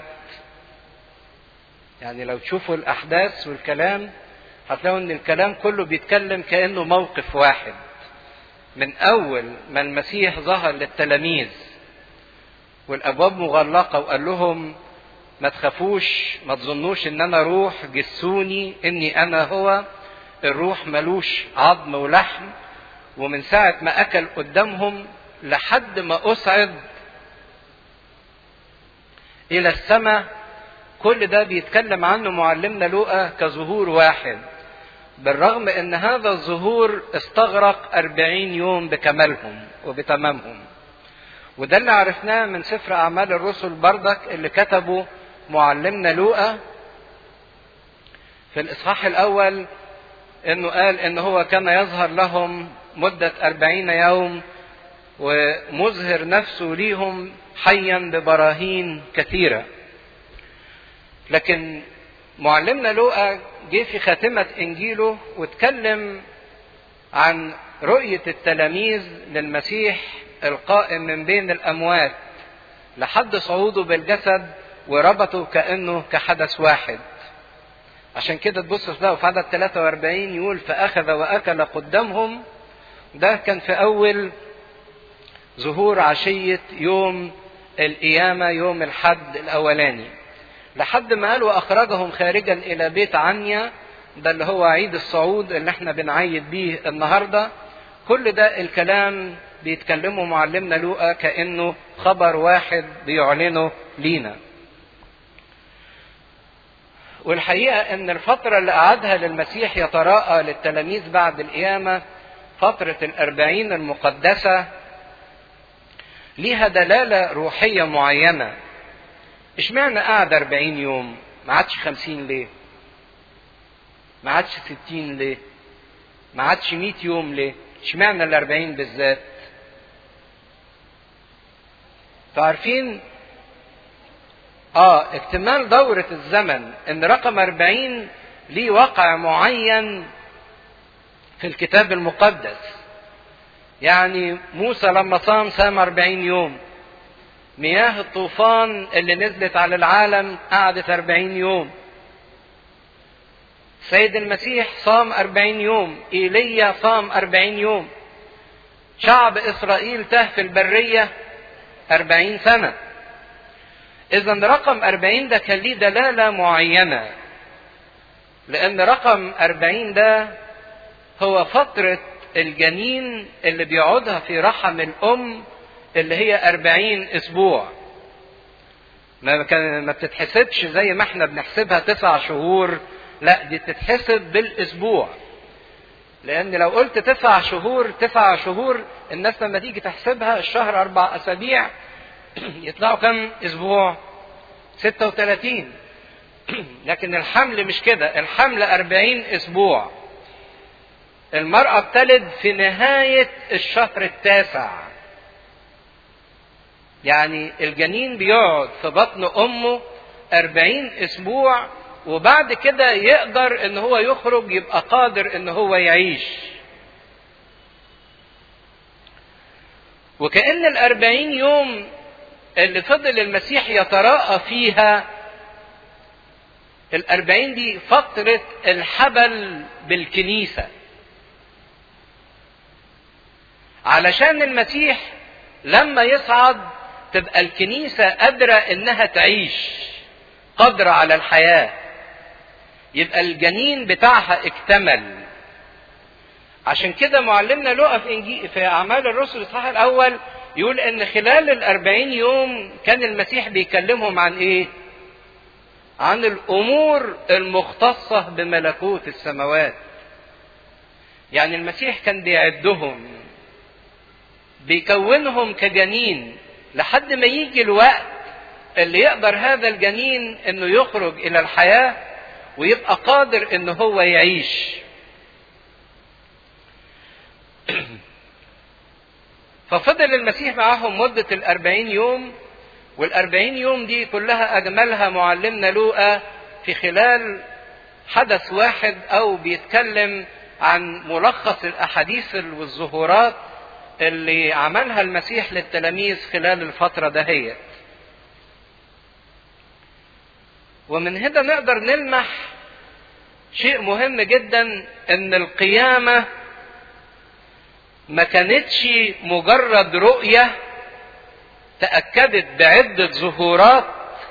يعني لو تشوفوا الأحداث والكلام هتلاقوا إن الكلام كله بيتكلم كأنه موقف واحد. من أول ما المسيح ظهر للتلاميذ والأبواب مغلقة وقال لهم ما تخافوش ما تظنوش ان انا روح جسوني اني انا هو الروح ملوش عظم ولحم ومن ساعة ما اكل قدامهم لحد ما اسعد الى السماء كل ده بيتكلم عنه معلمنا لوقا كظهور واحد بالرغم ان هذا الظهور استغرق أربعين يوم بكمالهم وبتمامهم وده اللي عرفناه من سفر أعمال الرسل بردك اللي كتبه معلمنا لوقا في الإصحاح الأول إنه قال إن هو كان يظهر لهم مدة أربعين يوم ومظهر نفسه ليهم حيا ببراهين كثيرة لكن معلمنا لوقا جه في خاتمة إنجيله واتكلم عن رؤية التلاميذ للمسيح القائم من بين الأموات لحد صعوده بالجسد وربطه كأنه كحدث واحد عشان كده تبص تلاقوا في عدد 43 يقول فأخذ وأكل قدامهم ده كان في أول ظهور عشية يوم القيامة يوم الحد الأولاني لحد ما قال وأخرجهم خارجا إلى بيت عنيا ده اللي هو عيد الصعود اللي احنا بنعيد بيه النهارده كل ده الكلام بيتكلموا معلمنا لوقا كأنه خبر واحد بيعلنه لينا والحقيقة ان الفترة اللي قعدها للمسيح يتراءى للتلاميذ بعد القيامة فترة الأربعين المقدسة ليها دلالة روحية معينة اشمعنى قعد أربعين يوم ما عادش خمسين ليه ما عادش ستين ليه ما عادش مئة يوم ليه اشمعنى الأربعين بالذات فعارفين اه اكتمال دورة الزمن ان رقم أربعين ليه وقع معين في الكتاب المقدس يعني موسى لما صام صام أربعين يوم مياه الطوفان اللي نزلت على العالم قعدت أربعين يوم سيد المسيح صام أربعين يوم إيليا صام أربعين يوم شعب إسرائيل تاه في البرية أربعين سنة إذا رقم أربعين ده كان ليه دلالة معينة لأن رقم أربعين ده هو فترة الجنين اللي بيقعدها في رحم الأم اللي هي أربعين أسبوع ما, كان ما بتتحسبش زي ما احنا بنحسبها تسع شهور لا دي تتحسب بالأسبوع لأن لو قلت تسع شهور تسع شهور الناس لما تيجي تحسبها الشهر أربع أسابيع يطلعوا كم أسبوع؟ 36 لكن الحمل مش كده الحمل 40 أسبوع المرأة بتلد في نهاية الشهر التاسع يعني الجنين بيقعد في بطن أمه 40 أسبوع وبعد كده يقدر ان هو يخرج يبقى قادر ان هو يعيش وكأن الأربعين يوم اللي فضل المسيح يتراءى فيها الأربعين دي فترة الحبل بالكنيسة علشان المسيح لما يصعد تبقى الكنيسة قادرة إنها تعيش قادرة على الحياة يبقى الجنين بتاعها اكتمل عشان كده معلمنا لقى في إنجيل في أعمال الرسل الإصحاح الأول يقول إن خلال الأربعين يوم كان المسيح بيكلمهم عن إيه؟ عن الأمور المختصة بملكوت السماوات. يعني المسيح كان بيعدهم بيكونهم كجنين لحد ما يجي الوقت اللي يقدر هذا الجنين انه يخرج الى الحياه ويبقى قادر ان هو يعيش ففضل المسيح معاهم مدة الأربعين يوم والأربعين يوم دي كلها أجملها معلمنا لوقا في خلال حدث واحد أو بيتكلم عن ملخص الأحاديث والظهورات اللي عملها المسيح للتلاميذ خلال الفترة دهيت ومن هنا نقدر نلمح شيء مهم جدا ان القيامه ما كانتش مجرد رؤيه تاكدت بعده ظهورات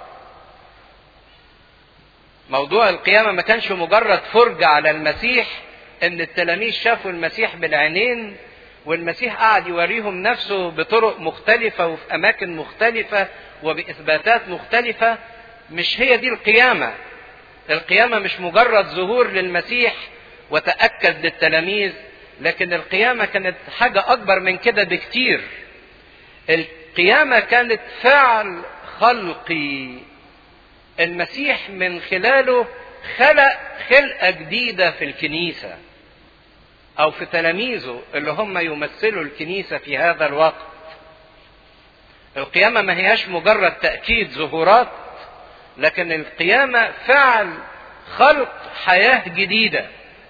موضوع القيامه ما كانش مجرد فرجه على المسيح ان التلاميذ شافوا المسيح بالعينين والمسيح قعد يوريهم نفسه بطرق مختلفه وفي اماكن مختلفه وباثباتات مختلفه مش هي دي القيامة القيامة مش مجرد ظهور للمسيح وتأكد للتلاميذ لكن القيامة كانت حاجة أكبر من كده بكتير القيامة كانت فعل خلقي المسيح من خلاله خلق خلقة جديدة في الكنيسة أو في تلاميذه اللي هم يمثلوا الكنيسة في هذا الوقت القيامة ما هياش مجرد تأكيد ظهورات لكن القيامة فعل خلق حياة جديدة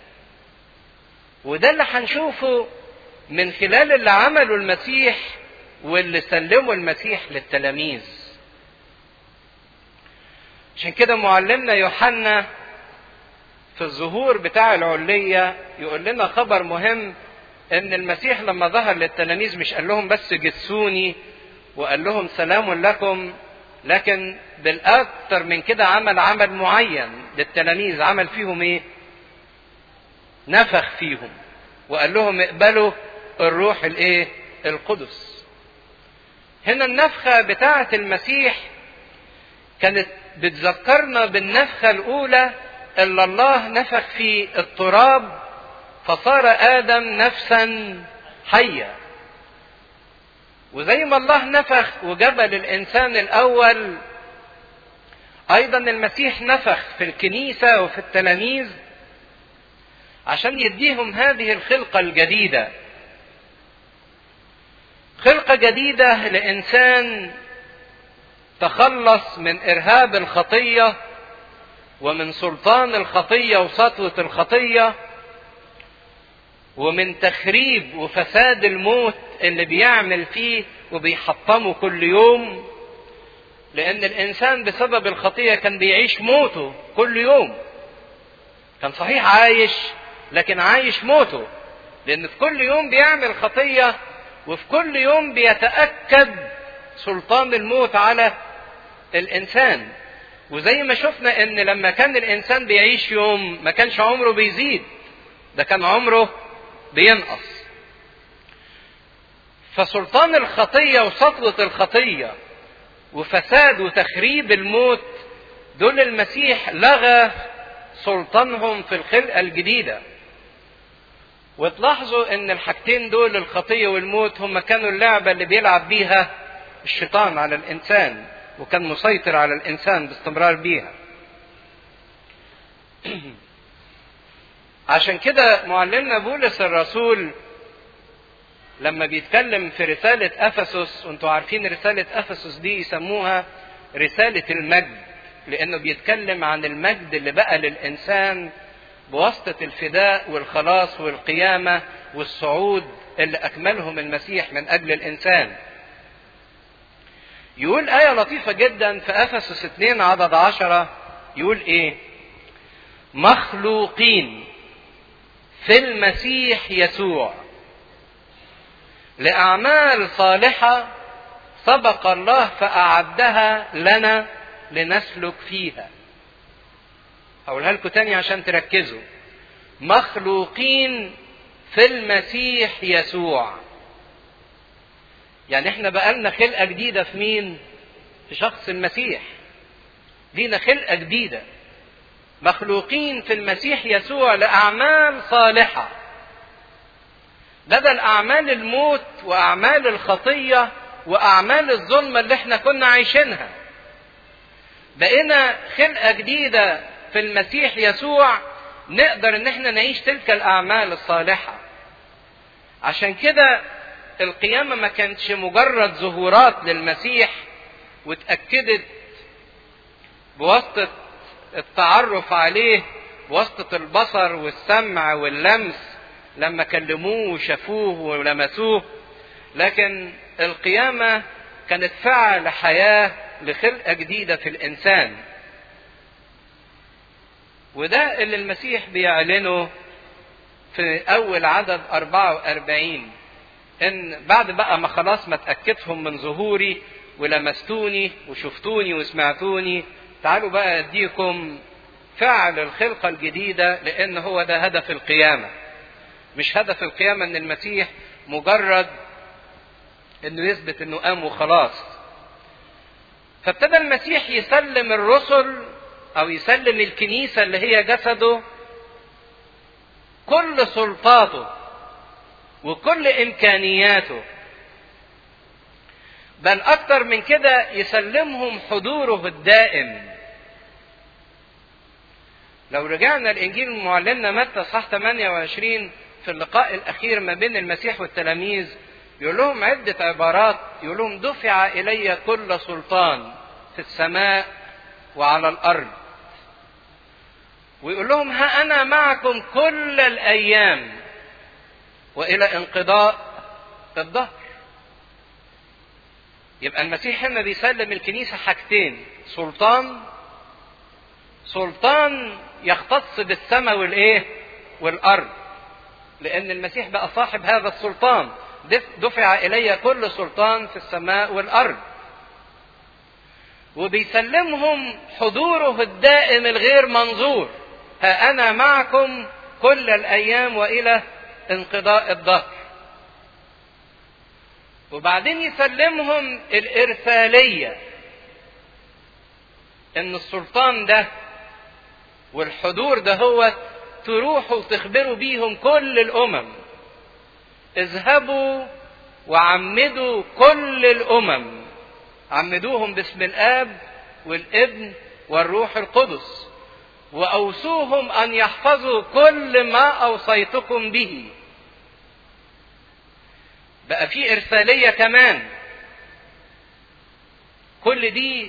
وده اللي هنشوفه من خلال اللي عمله المسيح واللي سلمه المسيح للتلاميذ عشان كده معلمنا يوحنا في الظهور بتاع العلية يقول لنا خبر مهم ان المسيح لما ظهر للتلاميذ مش قال لهم بس جسوني وقال لهم سلام لكم لكن بالاكثر من كده عمل عمل معين للتلاميذ عمل فيهم ايه نفخ فيهم وقال لهم اقبلوا الروح الايه القدس هنا النفخه بتاعه المسيح كانت بتذكرنا بالنفخه الاولى اللي الله نفخ في التراب فصار ادم نفسا حيه وزي ما الله نفخ وجبل الانسان الاول ايضا المسيح نفخ في الكنيسه وفي التلاميذ عشان يديهم هذه الخلقه الجديده خلقه جديده لانسان تخلص من ارهاب الخطيه ومن سلطان الخطيه وسطوه الخطيه ومن تخريب وفساد الموت اللي بيعمل فيه وبيحطمه كل يوم لان الانسان بسبب الخطيه كان بيعيش موته كل يوم كان صحيح عايش لكن عايش موته لان في كل يوم بيعمل خطيه وفي كل يوم بيتاكد سلطان الموت على الانسان وزي ما شفنا ان لما كان الانسان بيعيش يوم ما كانش عمره بيزيد ده كان عمره بينقص فسلطان الخطيه وسطوه الخطيه وفساد وتخريب الموت دول المسيح لغى سلطانهم في الخلقه الجديده وتلاحظوا ان الحاجتين دول الخطيه والموت هم كانوا اللعبه اللي بيلعب بيها الشيطان على الانسان وكان مسيطر على الانسان باستمرار بيها عشان كده معلمنا بولس الرسول لما بيتكلم في رسالة أفسس وانتوا عارفين رسالة أفسس دي يسموها رسالة المجد لأنه بيتكلم عن المجد اللي بقى للإنسان بواسطة الفداء والخلاص والقيامة والصعود اللي أكملهم المسيح من أجل الإنسان يقول آية لطيفة جدا في أفسس 2 عدد عشرة يقول إيه مخلوقين في المسيح يسوع لأعمال صالحة سبق الله فأعدها لنا لنسلك فيها. أقولها لكم تاني عشان تركزوا. مخلوقين في المسيح يسوع. يعني احنا بقالنا خلقة جديدة في مين؟ في شخص المسيح. لينا خلقة جديدة. مخلوقين في المسيح يسوع لأعمال صالحة. بدل أعمال الموت وأعمال الخطية وأعمال الظلمة اللي احنا كنا عايشينها. بقينا خلقة جديدة في المسيح يسوع نقدر ان احنا نعيش تلك الأعمال الصالحة. عشان كده القيامة ما كانتش مجرد ظهورات للمسيح واتأكدت بواسطة التعرف عليه بواسطة البصر والسمع واللمس لما كلموه وشافوه ولمسوه لكن القيامة كانت فعل حياة لخلقة جديدة في الإنسان وده اللي المسيح بيعلنه في أول عدد 44 إن بعد بقى ما خلاص ما اتأكدتهم من ظهوري ولمستوني وشفتوني وسمعتوني تعالوا بقى أديكم فعل الخلقة الجديدة لأن هو ده هدف القيامة مش هدف القيامة ان المسيح مجرد انه يثبت انه قام وخلاص فابتدى المسيح يسلم الرسل او يسلم الكنيسه اللي هي جسده كل سلطاته وكل امكانياته بل اكتر من كده يسلمهم حضوره الدائم لو رجعنا الانجيل معلمنا متى صح 28 في اللقاء الاخير ما بين المسيح والتلاميذ يقول لهم عدة عبارات يقول لهم دفع الي كل سلطان في السماء وعلى الارض ويقول لهم ها انا معكم كل الايام والى انقضاء الظهر يبقى المسيح هنا بيسلم الكنيسة حاجتين سلطان سلطان يختص بالسماء والايه والارض لان المسيح بقى صاحب هذا السلطان دفع الي كل سلطان في السماء والارض وبيسلمهم حضوره الدائم الغير منظور ها انا معكم كل الايام والى انقضاء الظهر وبعدين يسلمهم الارساليه ان السلطان ده والحضور ده هو تروحوا تخبروا بيهم كل الامم اذهبوا وعمدوا كل الامم عمدوهم باسم الاب والابن والروح القدس واوصوهم ان يحفظوا كل ما اوصيتكم به بقى في ارساليه كمان كل دي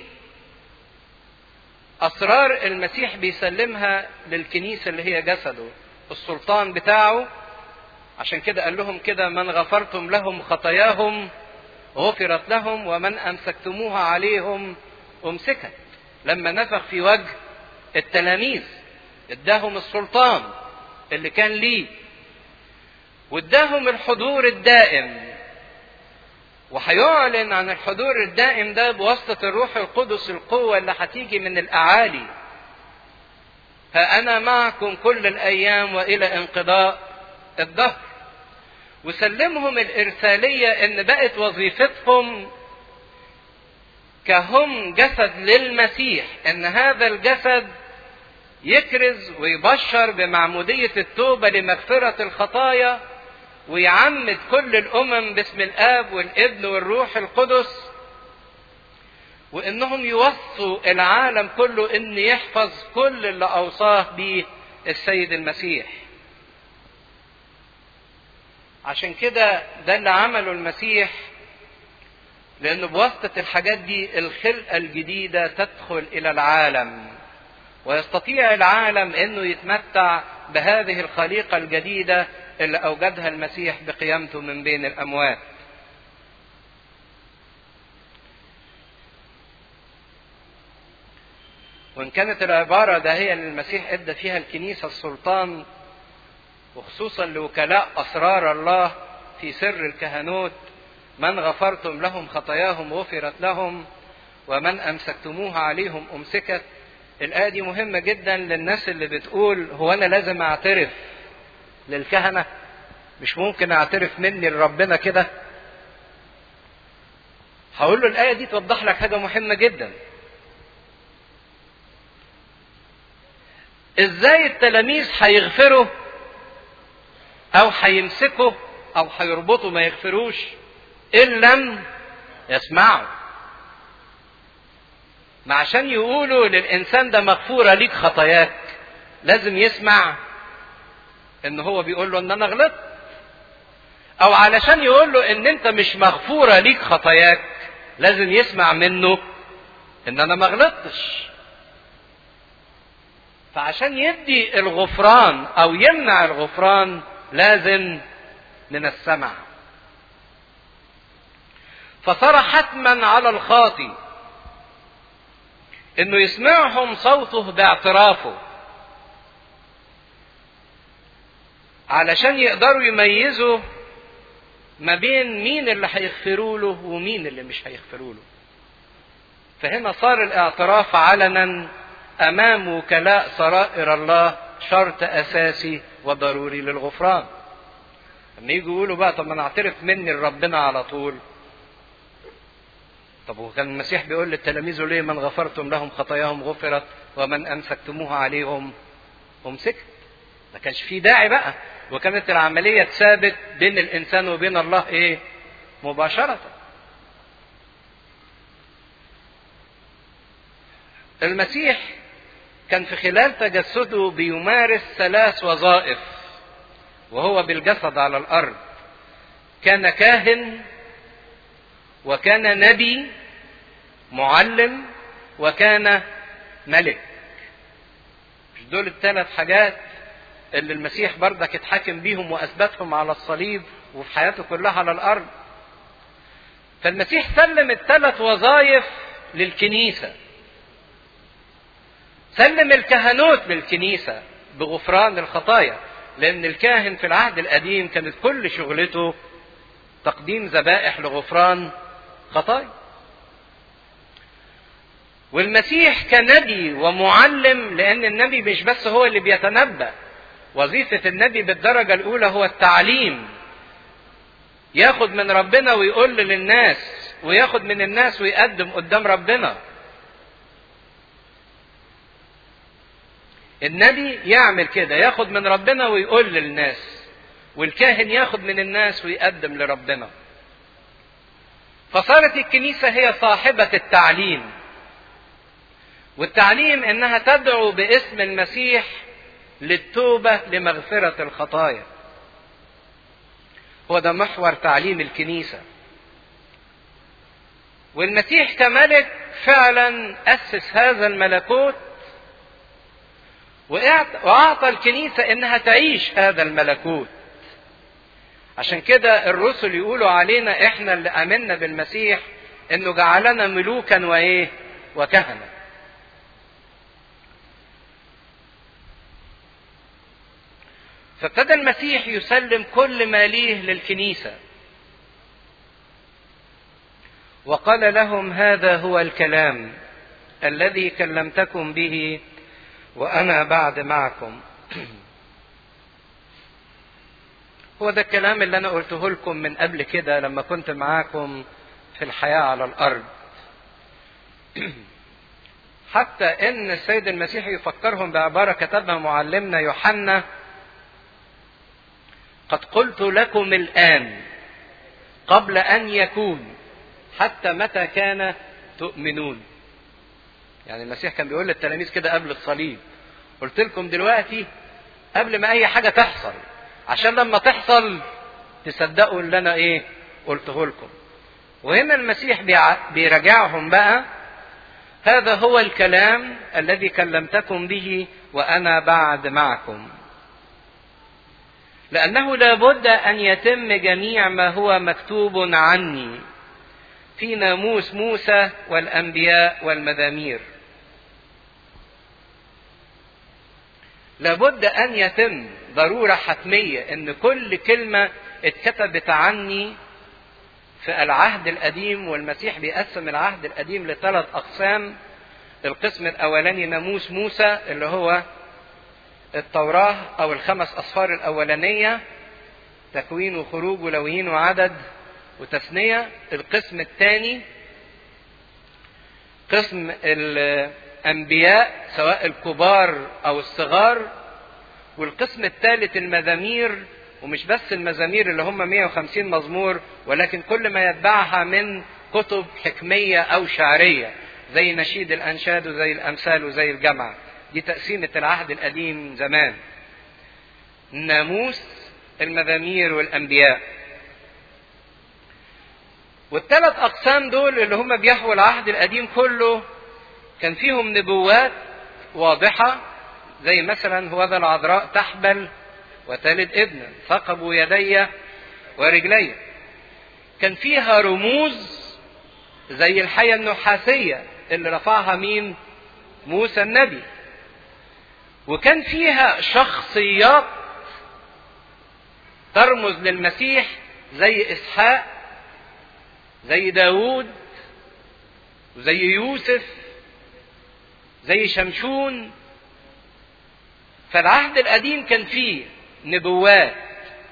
اسرار المسيح بيسلمها للكنيسه اللي هي جسده السلطان بتاعه عشان كده قال لهم كده من غفرتم لهم خطاياهم غفرت لهم ومن امسكتموها عليهم امسكت لما نفخ في وجه التلاميذ اداهم السلطان اللي كان ليه واداهم الحضور الدائم وهيعلن عن الحضور الدائم ده بواسطة الروح القدس القوة اللي هتيجي من الأعالي ها أنا معكم كل الأيام وإلى انقضاء الدهر وسلمهم الإرسالية إن بقت وظيفتهم كهم جسد للمسيح إن هذا الجسد يكرز ويبشر بمعمودية التوبة لمغفرة الخطايا ويعمد كل الامم باسم الاب والابن والروح القدس وانهم يوصوا العالم كله ان يحفظ كل اللي اوصاه به السيد المسيح عشان كده ده اللي عمله المسيح لانه بواسطه الحاجات دي الخلقه الجديده تدخل الى العالم ويستطيع العالم انه يتمتع بهذه الخليقه الجديده اللي اوجدها المسيح بقيامته من بين الاموات وان كانت العباره ده هي اللي المسيح ادى فيها الكنيسه السلطان وخصوصا لوكلاء اسرار الله في سر الكهنوت من غفرتم لهم خطاياهم غفرت لهم ومن امسكتموها عليهم امسكت الايه دي مهمه جدا للناس اللي بتقول هو انا لازم اعترف للكهنه مش ممكن اعترف مني لربنا كده هقول له الايه دي توضح لك حاجه مهمه جدا ازاي التلاميذ هيغفروا او هيمسكوا او هيربطوا ما يغفروش ان لم يسمعوا ما عشان يقولوا للانسان ده مغفوره ليك خطاياك لازم يسمع ان هو بيقول له ان انا غلطت او علشان يقول له ان انت مش مغفوره ليك خطاياك لازم يسمع منه ان انا ما غلطتش فعشان يدي الغفران او يمنع الغفران لازم من السمع فصار حتما على الخاطي انه يسمعهم صوته باعترافه علشان يقدروا يميزوا ما بين مين اللي هيغفروا له ومين اللي مش هيغفروا له فهنا صار الاعتراف علنا امام وكلاء سرائر الله شرط اساسي وضروري للغفران لما يجوا يقولوا بقى طب ما نعترف مني لربنا على طول طب وكان المسيح بيقول للتلاميذ ليه من غفرتم لهم خطاياهم غفرت ومن امسكتموها عليهم امسكت ما كانش في داعي بقى وكانت العمليه تثابت بين الانسان وبين الله ايه مباشره المسيح كان في خلال تجسده بيمارس ثلاث وظائف وهو بالجسد على الارض كان كاهن وكان نبي معلم وكان ملك مش دول الثلاث حاجات اللي المسيح برضك اتحكم بيهم واثبتهم على الصليب وفي حياته كلها على الارض فالمسيح سلم الثلاث وظائف للكنيسه سلم الكهنوت للكنيسه بغفران الخطايا لان الكاهن في العهد القديم كانت كل شغلته تقديم ذبائح لغفران خطايا والمسيح كنبي ومعلم لان النبي مش بس هو اللي بيتنبأ وظيفة النبي بالدرجة الأولى هو التعليم ياخد من ربنا ويقول للناس وياخد من الناس ويقدم قدام ربنا النبي يعمل كده ياخد من ربنا ويقول للناس والكاهن ياخد من الناس ويقدم لربنا فصارت الكنيسة هي صاحبة التعليم والتعليم انها تدعو باسم المسيح للتوبة لمغفرة الخطايا هو ده محور تعليم الكنيسة والمسيح كملك فعلا أسس هذا الملكوت وأعطى الكنيسة إنها تعيش هذا الملكوت عشان كده الرسل يقولوا علينا إحنا اللي آمنا بالمسيح إنه جعلنا ملوكا وإيه وكهنة فابتدى المسيح يسلم كل ما ليه للكنيسة وقال لهم هذا هو الكلام الذي كلمتكم به وأنا بعد معكم هو ده الكلام اللي أنا قلته لكم من قبل كده لما كنت معاكم في الحياة على الأرض حتى إن السيد المسيح يفكرهم بعبارة كتبها معلمنا يوحنا قد قلت لكم الآن قبل أن يكون حتى متى كان تؤمنون يعني المسيح كان بيقول للتلاميذ كده قبل الصليب قلت لكم دلوقتي قبل ما أي حاجة تحصل عشان لما تحصل تصدقوا اللي أنا إيه قلته لكم وهنا المسيح بيراجعهم بقى هذا هو الكلام الذي كلمتكم به وأنا بعد معكم لأنه لابد أن يتم جميع ما هو مكتوب عني في ناموس موسى والأنبياء والمزامير. لابد أن يتم ضرورة حتمية أن كل كلمة اتكتبت عني في العهد القديم والمسيح بيقسم العهد القديم لثلاث أقسام القسم الأولاني ناموس موسى اللي هو التوراة أو الخمس أصفار الأولانية تكوين وخروج ولويين وعدد وتثنية القسم الثاني قسم الأنبياء سواء الكبار أو الصغار والقسم الثالث المزامير ومش بس المزامير اللي هم 150 مزمور ولكن كل ما يتبعها من كتب حكمية أو شعرية زي نشيد الأنشاد وزي الأمثال وزي الجمع دي تقسيمة العهد القديم زمان الناموس المزامير والأنبياء والثلاث أقسام دول اللي هم بيحووا العهد القديم كله كان فيهم نبوات واضحة زي مثلا هو ذا العذراء تحبل وتلد ابنا ثقبوا يدي ورجلي كان فيها رموز زي الحية النحاسية اللي رفعها مين موسى النبي وكان فيها شخصيات ترمز للمسيح زي إسحاق زي داوود وزي يوسف زي شمشون فالعهد القديم كان فيه نبوات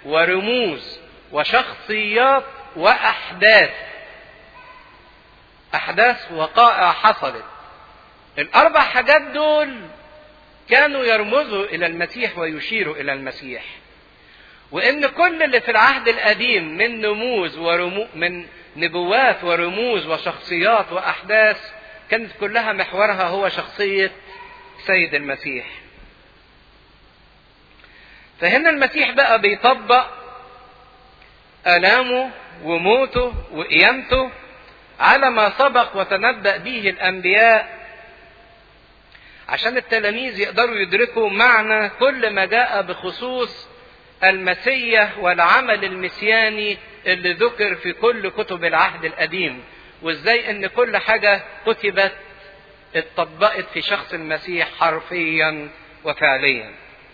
ورموز وشخصيات وأحداث احداث وقائع حصلت الاربع حاجات دول كانوا يرمزوا الى المسيح ويشيروا الى المسيح وان كل اللي في العهد القديم من نموذ ورمو من نبوات ورموز وشخصيات واحداث كانت كلها محورها هو شخصيه سيد المسيح فهنا المسيح بقى بيطبق الامه وموته وقيامته على ما سبق وتنبأ به الانبياء عشان التلاميذ يقدروا يدركوا معنى كل ما جاء بخصوص المسيح والعمل المسياني اللي ذكر في كل كتب العهد القديم وازاي ان كل حاجه كتبت اتطبقت في شخص المسيح حرفيا وفعليا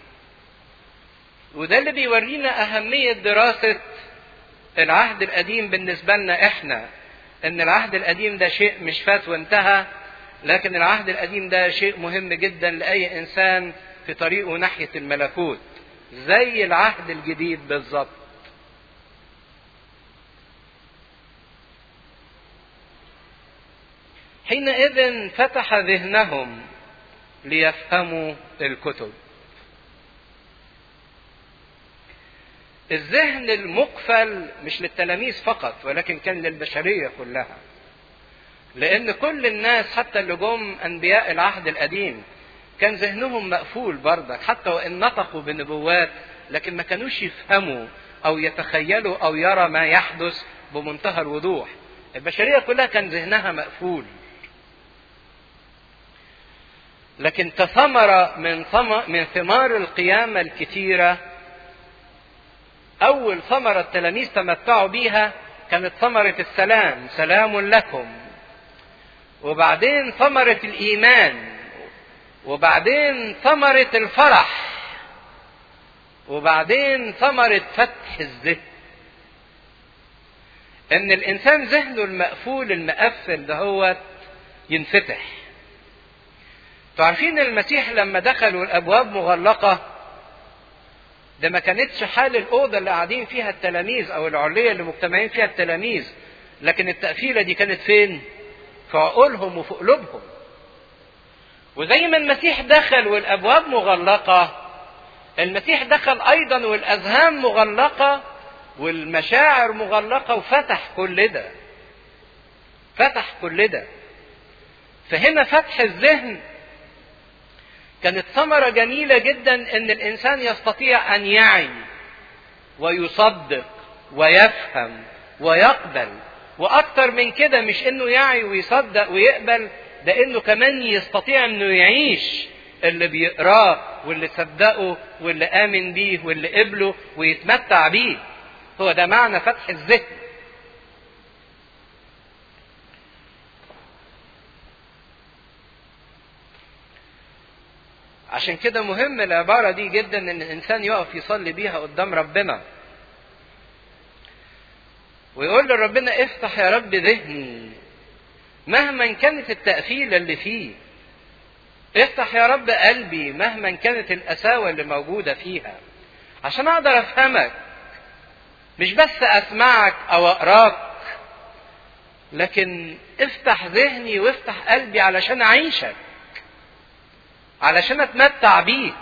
وده اللي بيورينا اهميه دراسه العهد القديم بالنسبه لنا احنا ان العهد القديم ده شيء مش فات وانتهى لكن العهد القديم ده شيء مهم جدا لاي انسان في طريقه ناحيه الملكوت زي العهد الجديد بالظبط حينئذ فتح ذهنهم ليفهموا الكتب الذهن المقفل مش للتلاميذ فقط ولكن كان للبشريه كلها لان كل الناس حتى اللي جم انبياء العهد القديم كان ذهنهم مقفول بردك حتى وان نطقوا بنبوات لكن ما كانوش يفهموا او يتخيلوا او يرى ما يحدث بمنتهى الوضوح البشريه كلها كان ذهنها مقفول لكن كثمرة من من ثمار القيامة الكثيرة أول ثمرة التلاميذ تمتعوا بيها كانت ثمرة السلام، سلام لكم. وبعدين ثمرة الإيمان، وبعدين ثمرة الفرح، وبعدين ثمرة فتح الذهن. إن الإنسان ذهنه المقفول المقفل دهوت ينفتح. انتوا عارفين المسيح لما دخل والابواب مغلقه ده ما كانتش حال الاوضه اللي قاعدين فيها التلاميذ او العليه اللي مجتمعين فيها التلاميذ لكن التقفيله دي كانت فين؟ في عقولهم وفي قلوبهم. وزي ما المسيح دخل والابواب مغلقه المسيح دخل ايضا والاذهان مغلقه والمشاعر مغلقه وفتح كل ده. فتح كل ده. فهنا فتح الذهن كانت ثمرة جميلة جدا ان الانسان يستطيع ان يعي ويصدق ويفهم ويقبل واكتر من كده مش انه يعي ويصدق ويقبل ده انه كمان يستطيع انه يعيش اللي بيقراه واللي صدقه واللي امن بيه واللي قبله ويتمتع بيه هو ده معنى فتح الذهن عشان كده مهم العبارة دي جدا ان الانسان يقف يصلي بيها قدام ربنا ويقول لربنا افتح يا رب ذهني مهما كانت التقفيلة اللي فيه افتح يا رب قلبي مهما كانت القساوة اللي موجودة فيها عشان اقدر افهمك مش بس اسمعك او اقراك لكن افتح ذهني وافتح قلبي علشان اعيشك علشان اتمتع بيك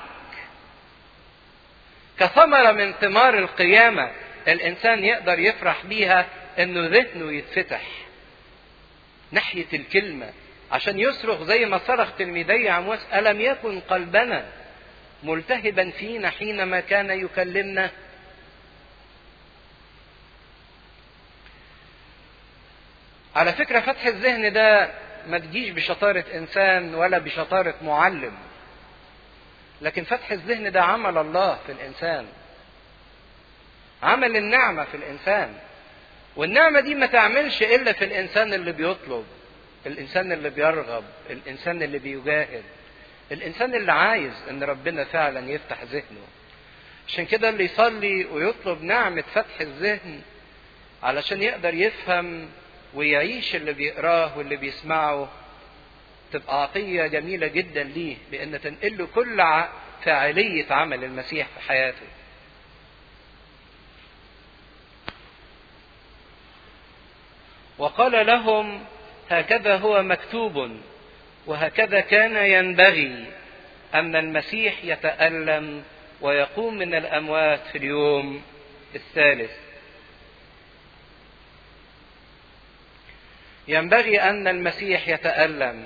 كثمرة من ثمار القيامة الإنسان يقدر يفرح بيها إنه ذهنه يتفتح ناحية الكلمة عشان يصرخ زي ما صرخ تلميذي عمواس ألم يكن قلبنا ملتهبا فينا حينما كان يكلمنا على فكرة فتح الذهن ده ما تجيش بشطارة إنسان ولا بشطارة معلم لكن فتح الذهن ده عمل الله في الإنسان عمل النعمة في الإنسان والنعمة دي ما تعملش إلا في الإنسان اللي بيطلب الإنسان اللي بيرغب الإنسان اللي بيجاهد الإنسان اللي عايز إن ربنا فعلا يفتح ذهنه عشان كده اللي يصلي ويطلب نعمة فتح الذهن علشان يقدر يفهم ويعيش اللي بيقراه واللي بيسمعه تبقى عطية جميلة جدا ليه لأن تنقل له كل فاعلية عمل المسيح في حياته وقال لهم هكذا هو مكتوب وهكذا كان ينبغي أن المسيح يتألم ويقوم من الأموات في اليوم الثالث ينبغي أن المسيح يتألم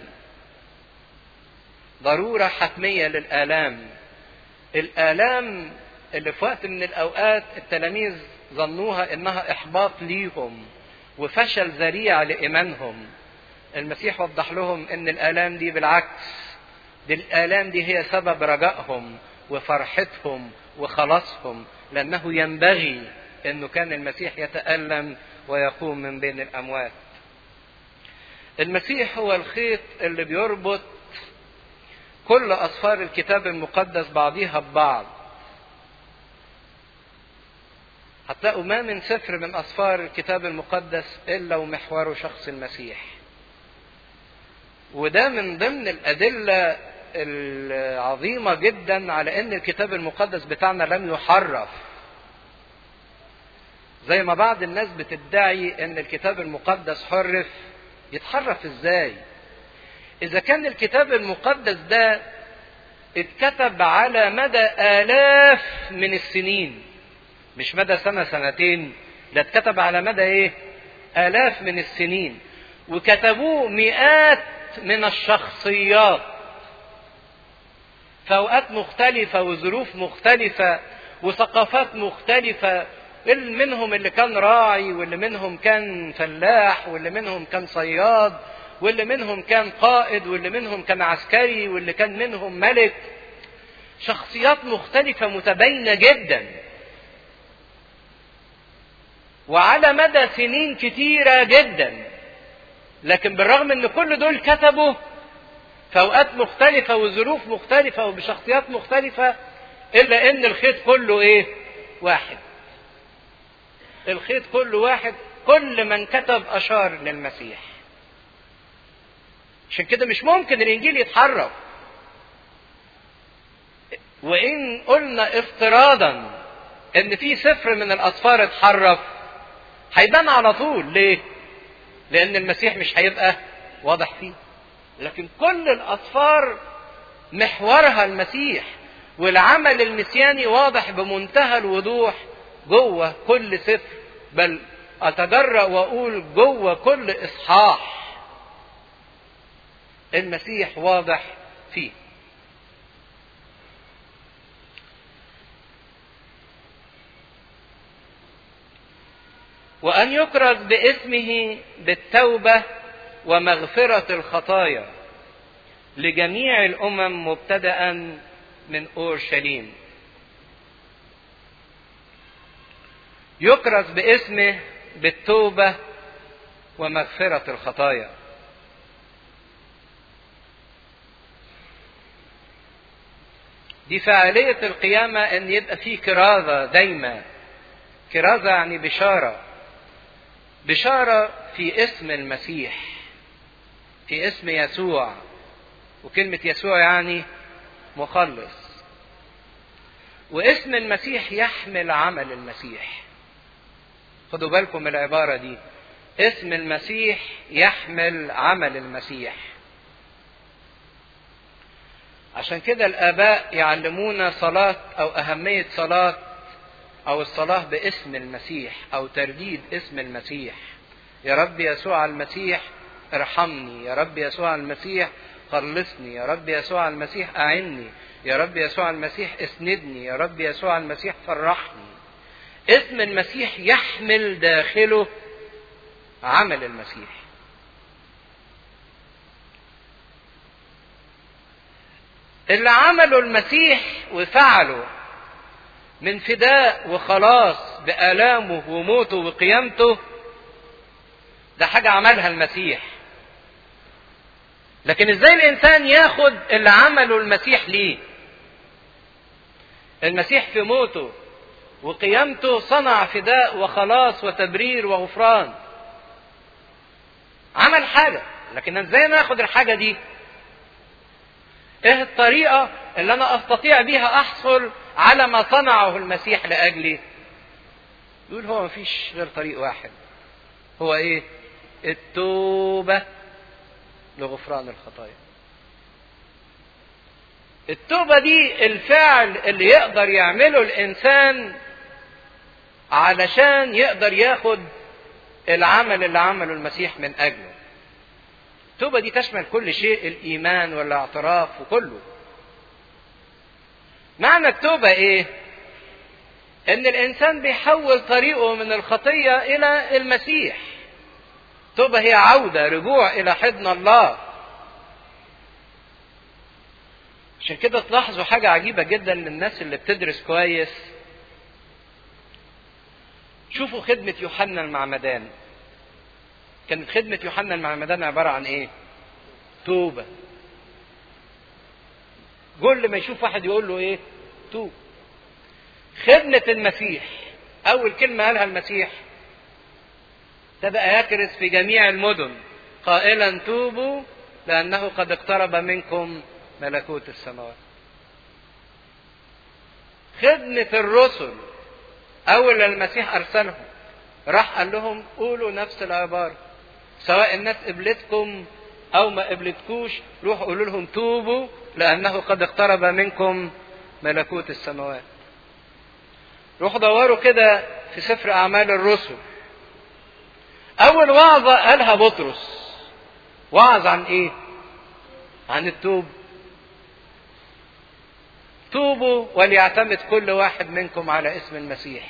ضرورة حتمية للآلام الآلام اللي في وقت من الأوقات التلاميذ ظنوها إنها إحباط ليهم وفشل ذريع لإيمانهم المسيح وضح لهم إن الآلام دي بالعكس دي الآلام دي هي سبب رجائهم وفرحتهم وخلاصهم لأنه ينبغي أنه كان المسيح يتألم ويقوم من بين الأموات المسيح هو الخيط اللي بيربط كل أسفار الكتاب المقدس بعضيها ببعض هتلاقوا ما من سفر من أسفار الكتاب المقدس إلا ومحوره شخص المسيح وده من ضمن الأدلة العظيمة جدا على أن الكتاب المقدس بتاعنا لم يحرف زي ما بعض الناس بتدعي أن الكتاب المقدس حرف يتحرف إزاي إذا كان الكتاب المقدس ده اتكتب على مدى آلاف من السنين مش مدى سنة سنتين ده اتكتب على مدى ايه آلاف من السنين وكتبوه مئات من الشخصيات في أوقات مختلفة وظروف مختلفة وثقافات مختلفة اللي منهم اللي كان راعي واللي منهم كان فلاح واللي منهم كان صياد واللي منهم كان قائد واللي منهم كان عسكري واللي كان منهم ملك شخصيات مختلفة متباينة جدا وعلى مدى سنين كتيرة جدا لكن بالرغم ان كل دول كتبوا في اوقات مختلفة وظروف مختلفة وبشخصيات مختلفة الا ان الخيط كله ايه واحد الخيط كله واحد كل من كتب اشار للمسيح عشان كده مش ممكن الانجيل يتحرف وان قلنا افتراضا ان في سفر من الاسفار اتحرف هيبان على طول ليه لان المسيح مش هيبقى واضح فيه لكن كل الاسفار محورها المسيح والعمل المسياني واضح بمنتهى الوضوح جوه كل سفر بل اتجرأ واقول جوه كل اصحاح المسيح واضح فيه وأن يكرز باسمه بالتوبة ومغفرة الخطايا لجميع الأمم مبتدأ من أورشليم. يكرز باسمه بالتوبة ومغفرة الخطايا. دي فعالية القيامة إن يبقى في كرازة دايمة. كرازة يعني بشارة. بشارة في اسم المسيح في اسم يسوع وكلمة يسوع يعني مخلص واسم المسيح يحمل عمل المسيح خدوا بالكم من العبارة دي اسم المسيح يحمل عمل المسيح عشان كده الآباء يعلمونا صلاة أو أهمية صلاة أو الصلاة باسم المسيح أو ترديد اسم المسيح يا رب يسوع المسيح ارحمني يا رب يسوع المسيح خلصني يا رب يسوع المسيح أعني يا رب يسوع المسيح اسندني يا رب يسوع المسيح فرحني اسم المسيح يحمل داخله عمل المسيح اللي عمله المسيح وفعله من فداء وخلاص بآلامه وموته وقيامته ده حاجة عملها المسيح لكن ازاي الانسان ياخد اللي عمله المسيح ليه المسيح في موته وقيامته صنع فداء وخلاص وتبرير وغفران عمل حاجة لكن ازاي ناخد الحاجة دي ايه الطريقة اللي انا استطيع بيها احصل على ما صنعه المسيح لاجلي يقول هو مفيش غير طريق واحد هو ايه التوبة لغفران الخطايا التوبة دي الفعل اللي يقدر يعمله الإنسان علشان يقدر ياخد العمل اللي عمله المسيح من أجله التوبة دي تشمل كل شيء الإيمان والاعتراف وكله معنى التوبة إيه؟ إن الإنسان بيحول طريقه من الخطية إلى المسيح التوبة هي عودة رجوع إلى حضن الله عشان كده تلاحظوا حاجة عجيبة جدا للناس اللي بتدرس كويس شوفوا خدمة يوحنا المعمدان كانت خدمة يوحنا المعمدان عبارة عن ايه توبة كل ما يشوف واحد يقول له ايه توب خدمة المسيح أول كلمة قالها المسيح تبقى يكرس في جميع المدن قائلا توبوا لأنه قد اقترب منكم ملكوت السماوات خدمة الرسل أول المسيح أرسلهم راح قال لهم قولوا نفس العبارة سواء الناس قبلتكم أو ما قبلتكوش روحوا قولوا لهم توبوا لأنه قد اقترب منكم ملكوت السماوات روحوا دوروا كده في سفر أعمال الرسل أول وعظة قالها بطرس وعظ عن إيه؟ عن التوب توبوا وليعتمد كل واحد منكم على اسم المسيح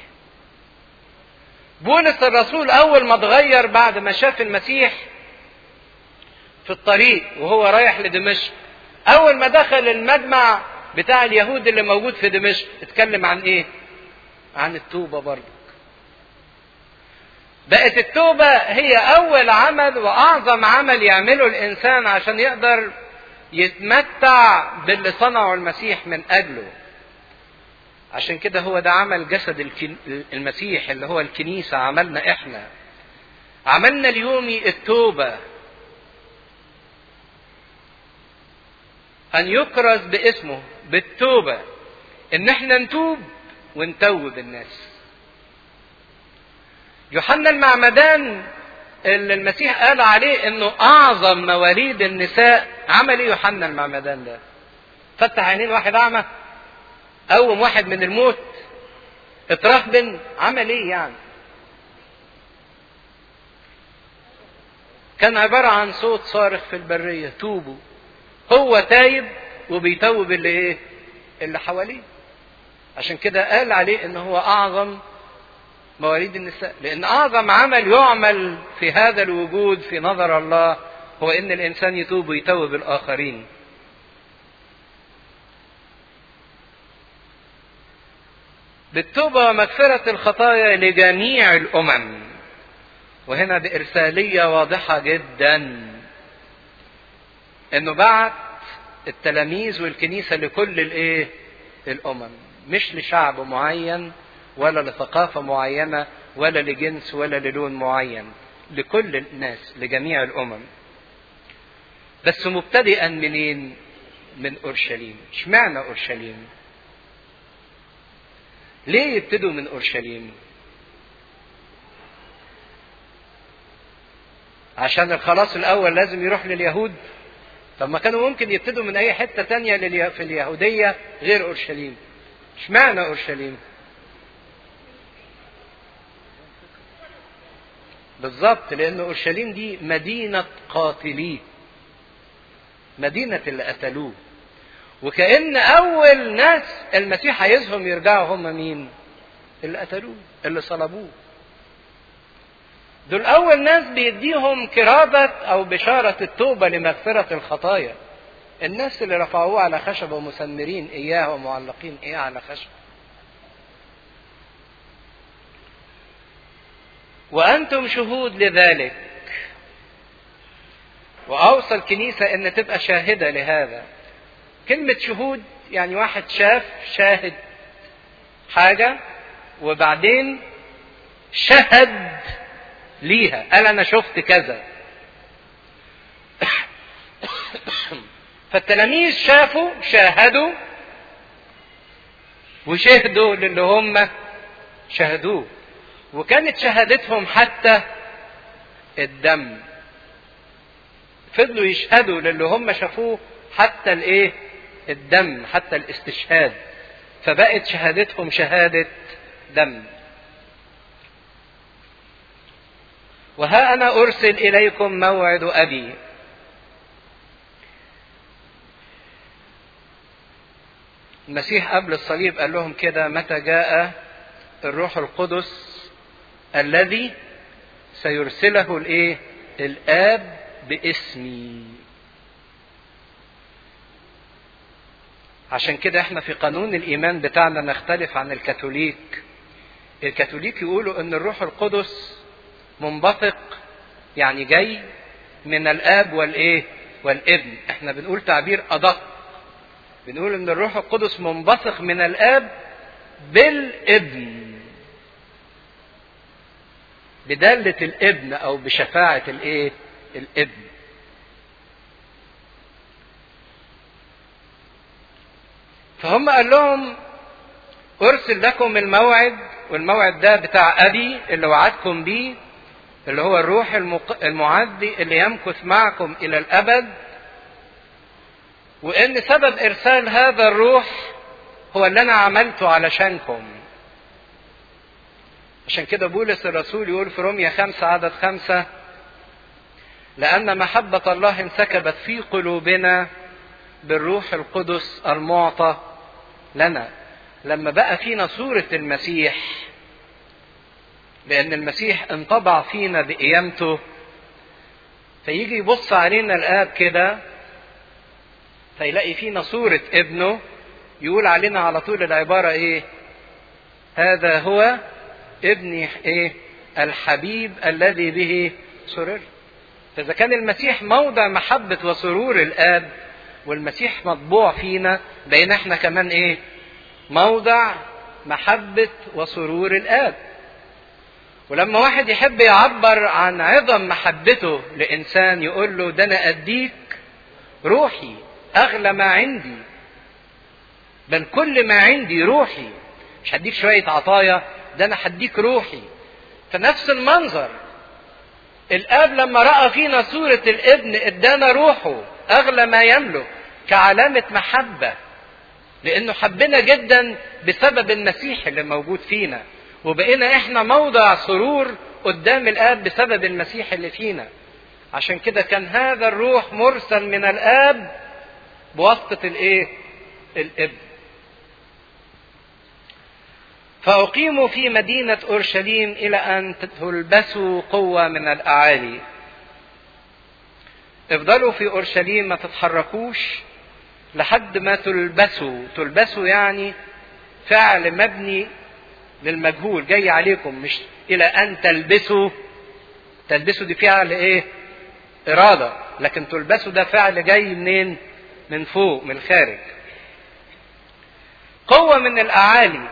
بولس الرسول اول ما اتغير بعد ما شاف المسيح في الطريق وهو رايح لدمشق اول ما دخل المجمع بتاع اليهود اللي موجود في دمشق اتكلم عن ايه عن التوبه برضه بقت التوبه هي اول عمل واعظم عمل يعمله الانسان عشان يقدر يتمتع باللي صنعه المسيح من اجله عشان كده هو ده عمل جسد المسيح اللي هو الكنيسة عملنا احنا عملنا اليومي التوبة أن يكرز باسمه بالتوبة إن احنا نتوب ونتوب الناس يوحنا المعمدان اللي المسيح قال عليه انه اعظم مواليد النساء عمل ايه يوحنا المعمدان ده فتح عينين واحد اعمى قوم واحد من الموت اترهبن عمل ايه يعني كان عبارة عن صوت صارخ في البرية توبوا هو تايب وبيتوب اللي ايه اللي حواليه عشان كده قال عليه ان هو اعظم مواليد النساء لان اعظم عمل يعمل في هذا الوجود في نظر الله هو ان الانسان يتوب ويتوب الاخرين بالتوبة ومغفرة الخطايا لجميع الأمم وهنا بإرسالية واضحة جدا إنه بعت التلاميذ والكنيسة لكل الإيه؟ الأمم مش لشعب معين ولا لثقافة معينة ولا لجنس ولا للون معين لكل الناس لجميع الأمم بس مبتدئا منين؟ من أورشليم اشمعنى أورشليم؟ ليه يبتدوا من اورشليم عشان الخلاص الاول لازم يروح لليهود طب ما كانوا ممكن يبتدوا من اي حته تانية في اليهوديه غير اورشليم اشمعنى اورشليم بالظبط لان اورشليم دي مدينه قاتليه مدينه اللي قتلوه وكأن أول ناس المسيح عايزهم يرجعوا هم مين؟ اللي قتلوه، اللي صلبوه. دول أول ناس بيديهم كرابة أو بشارة التوبة لمغفرة الخطايا. الناس اللي رفعوه على خشبة ومسمرين إياه ومعلقين إياه على خشبة. وأنتم شهود لذلك. وأوصى الكنيسة إن تبقى شاهدة لهذا. كلمة شهود يعني واحد شاف شاهد حاجة وبعدين شهد ليها قال أنا شفت كذا فالتلاميذ شافوا شاهدوا وشهدوا للي هم شهدوه وكانت شهادتهم حتى الدم فضلوا يشهدوا للي هم شافوه حتى الايه الدم حتى الاستشهاد فبقت شهادتهم شهادة دم وها أنا أرسل إليكم موعد أبي المسيح قبل الصليب قال لهم كده متى جاء الروح القدس الذي سيرسله الايه الاب باسمي عشان كده احنا في قانون الايمان بتاعنا نختلف عن الكاثوليك الكاثوليك يقولوا ان الروح القدس منبثق يعني جاي من الاب والايه والابن احنا بنقول تعبير ادق بنقول ان الروح القدس منبثق من الاب بالابن بدالة الابن او بشفاعة الايه الابن فهم قال لهم ارسل لكم الموعد والموعد ده بتاع ابي اللي وعدكم بيه اللي هو الروح المعدي اللي يمكث معكم الى الابد وان سبب ارسال هذا الروح هو اللي انا عملته علشانكم عشان كده بولس الرسول يقول في روميا خمسة عدد خمسة لأن محبة الله انسكبت في قلوبنا بالروح القدس المعطى لنا لما بقى فينا صورة المسيح لأن المسيح انطبع فينا بقيامته فيجي يبص علينا الآب كده فيلاقي فينا صورة ابنه يقول علينا على طول العبارة ايه هذا هو ابني ايه الحبيب الذي به سرر فإذا كان المسيح موضع محبة وسرور الآب والمسيح مطبوع فينا بين احنا كمان ايه موضع محبة وسرور الآب ولما واحد يحب يعبر عن عظم محبته لإنسان يقول له ده أنا أديك روحي أغلى ما عندي بل كل ما عندي روحي مش هديك شوية عطايا ده أنا هديك روحي فنفس المنظر الآب لما رأى فينا صورة الابن ادانا روحه أغلى ما يملك كعلامة محبة لأنه حبنا جدا بسبب المسيح اللي موجود فينا وبقينا احنا موضع سرور قدام الآب بسبب المسيح اللي فينا عشان كده كان هذا الروح مرسل من الآب بواسطة الايه الابن فأقيموا في مدينة أورشليم إلى أن تلبسوا قوة من الأعالي افضلوا في أورشليم ما تتحركوش لحد ما تلبسوا تلبسوا يعني فعل مبني للمجهول جاي عليكم مش إلى أن تلبسوا تلبسوا دي فعل إيه إرادة لكن تلبسوا ده فعل جاي منين من فوق من الخارج قوة من الأعالي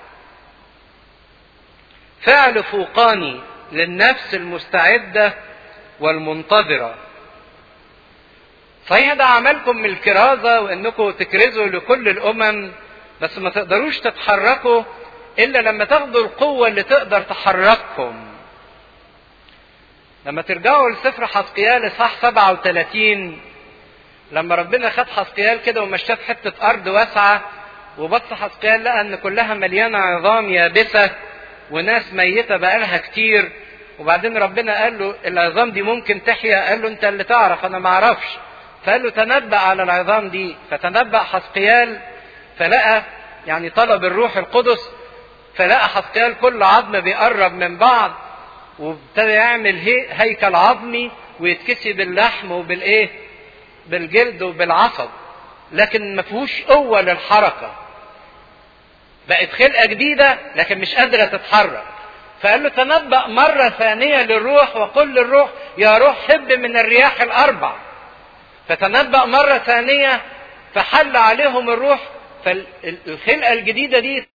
فعل فوقاني للنفس المستعدة والمنتظرة صحيح ده عملكم من الكرازة وانكم تكرزوا لكل الامم بس ما تقدروش تتحركوا الا لما تاخدوا القوة اللي تقدر تحرككم لما ترجعوا لسفر حسقيال اصحاح 37 لما ربنا خد حسقيال كده ومشاه في حتة ارض واسعة وبص حسقيال لقى ان كلها مليانة عظام يابسة وناس ميتة بقالها كتير وبعدين ربنا قال له العظام دي ممكن تحيا قال له انت اللي تعرف انا ما اعرفش فقال له تنبأ على العظام دي فتنبأ حسقيال فلقى يعني طلب الروح القدس فلقى حسقيال كل عظم بيقرب من بعض وابتدى يعمل هي هيكل عظمي ويتكسي باللحم وبالايه بالجلد وبالعصب لكن ما فيهوش قوه للحركه بقت خلقه جديده لكن مش قادره تتحرك فقال له تنبأ مرة ثانية للروح وقل للروح يا روح حب من الرياح الأربع فتنبأ مرة ثانية فحل عليهم الروح فالخلقة الجديدة دي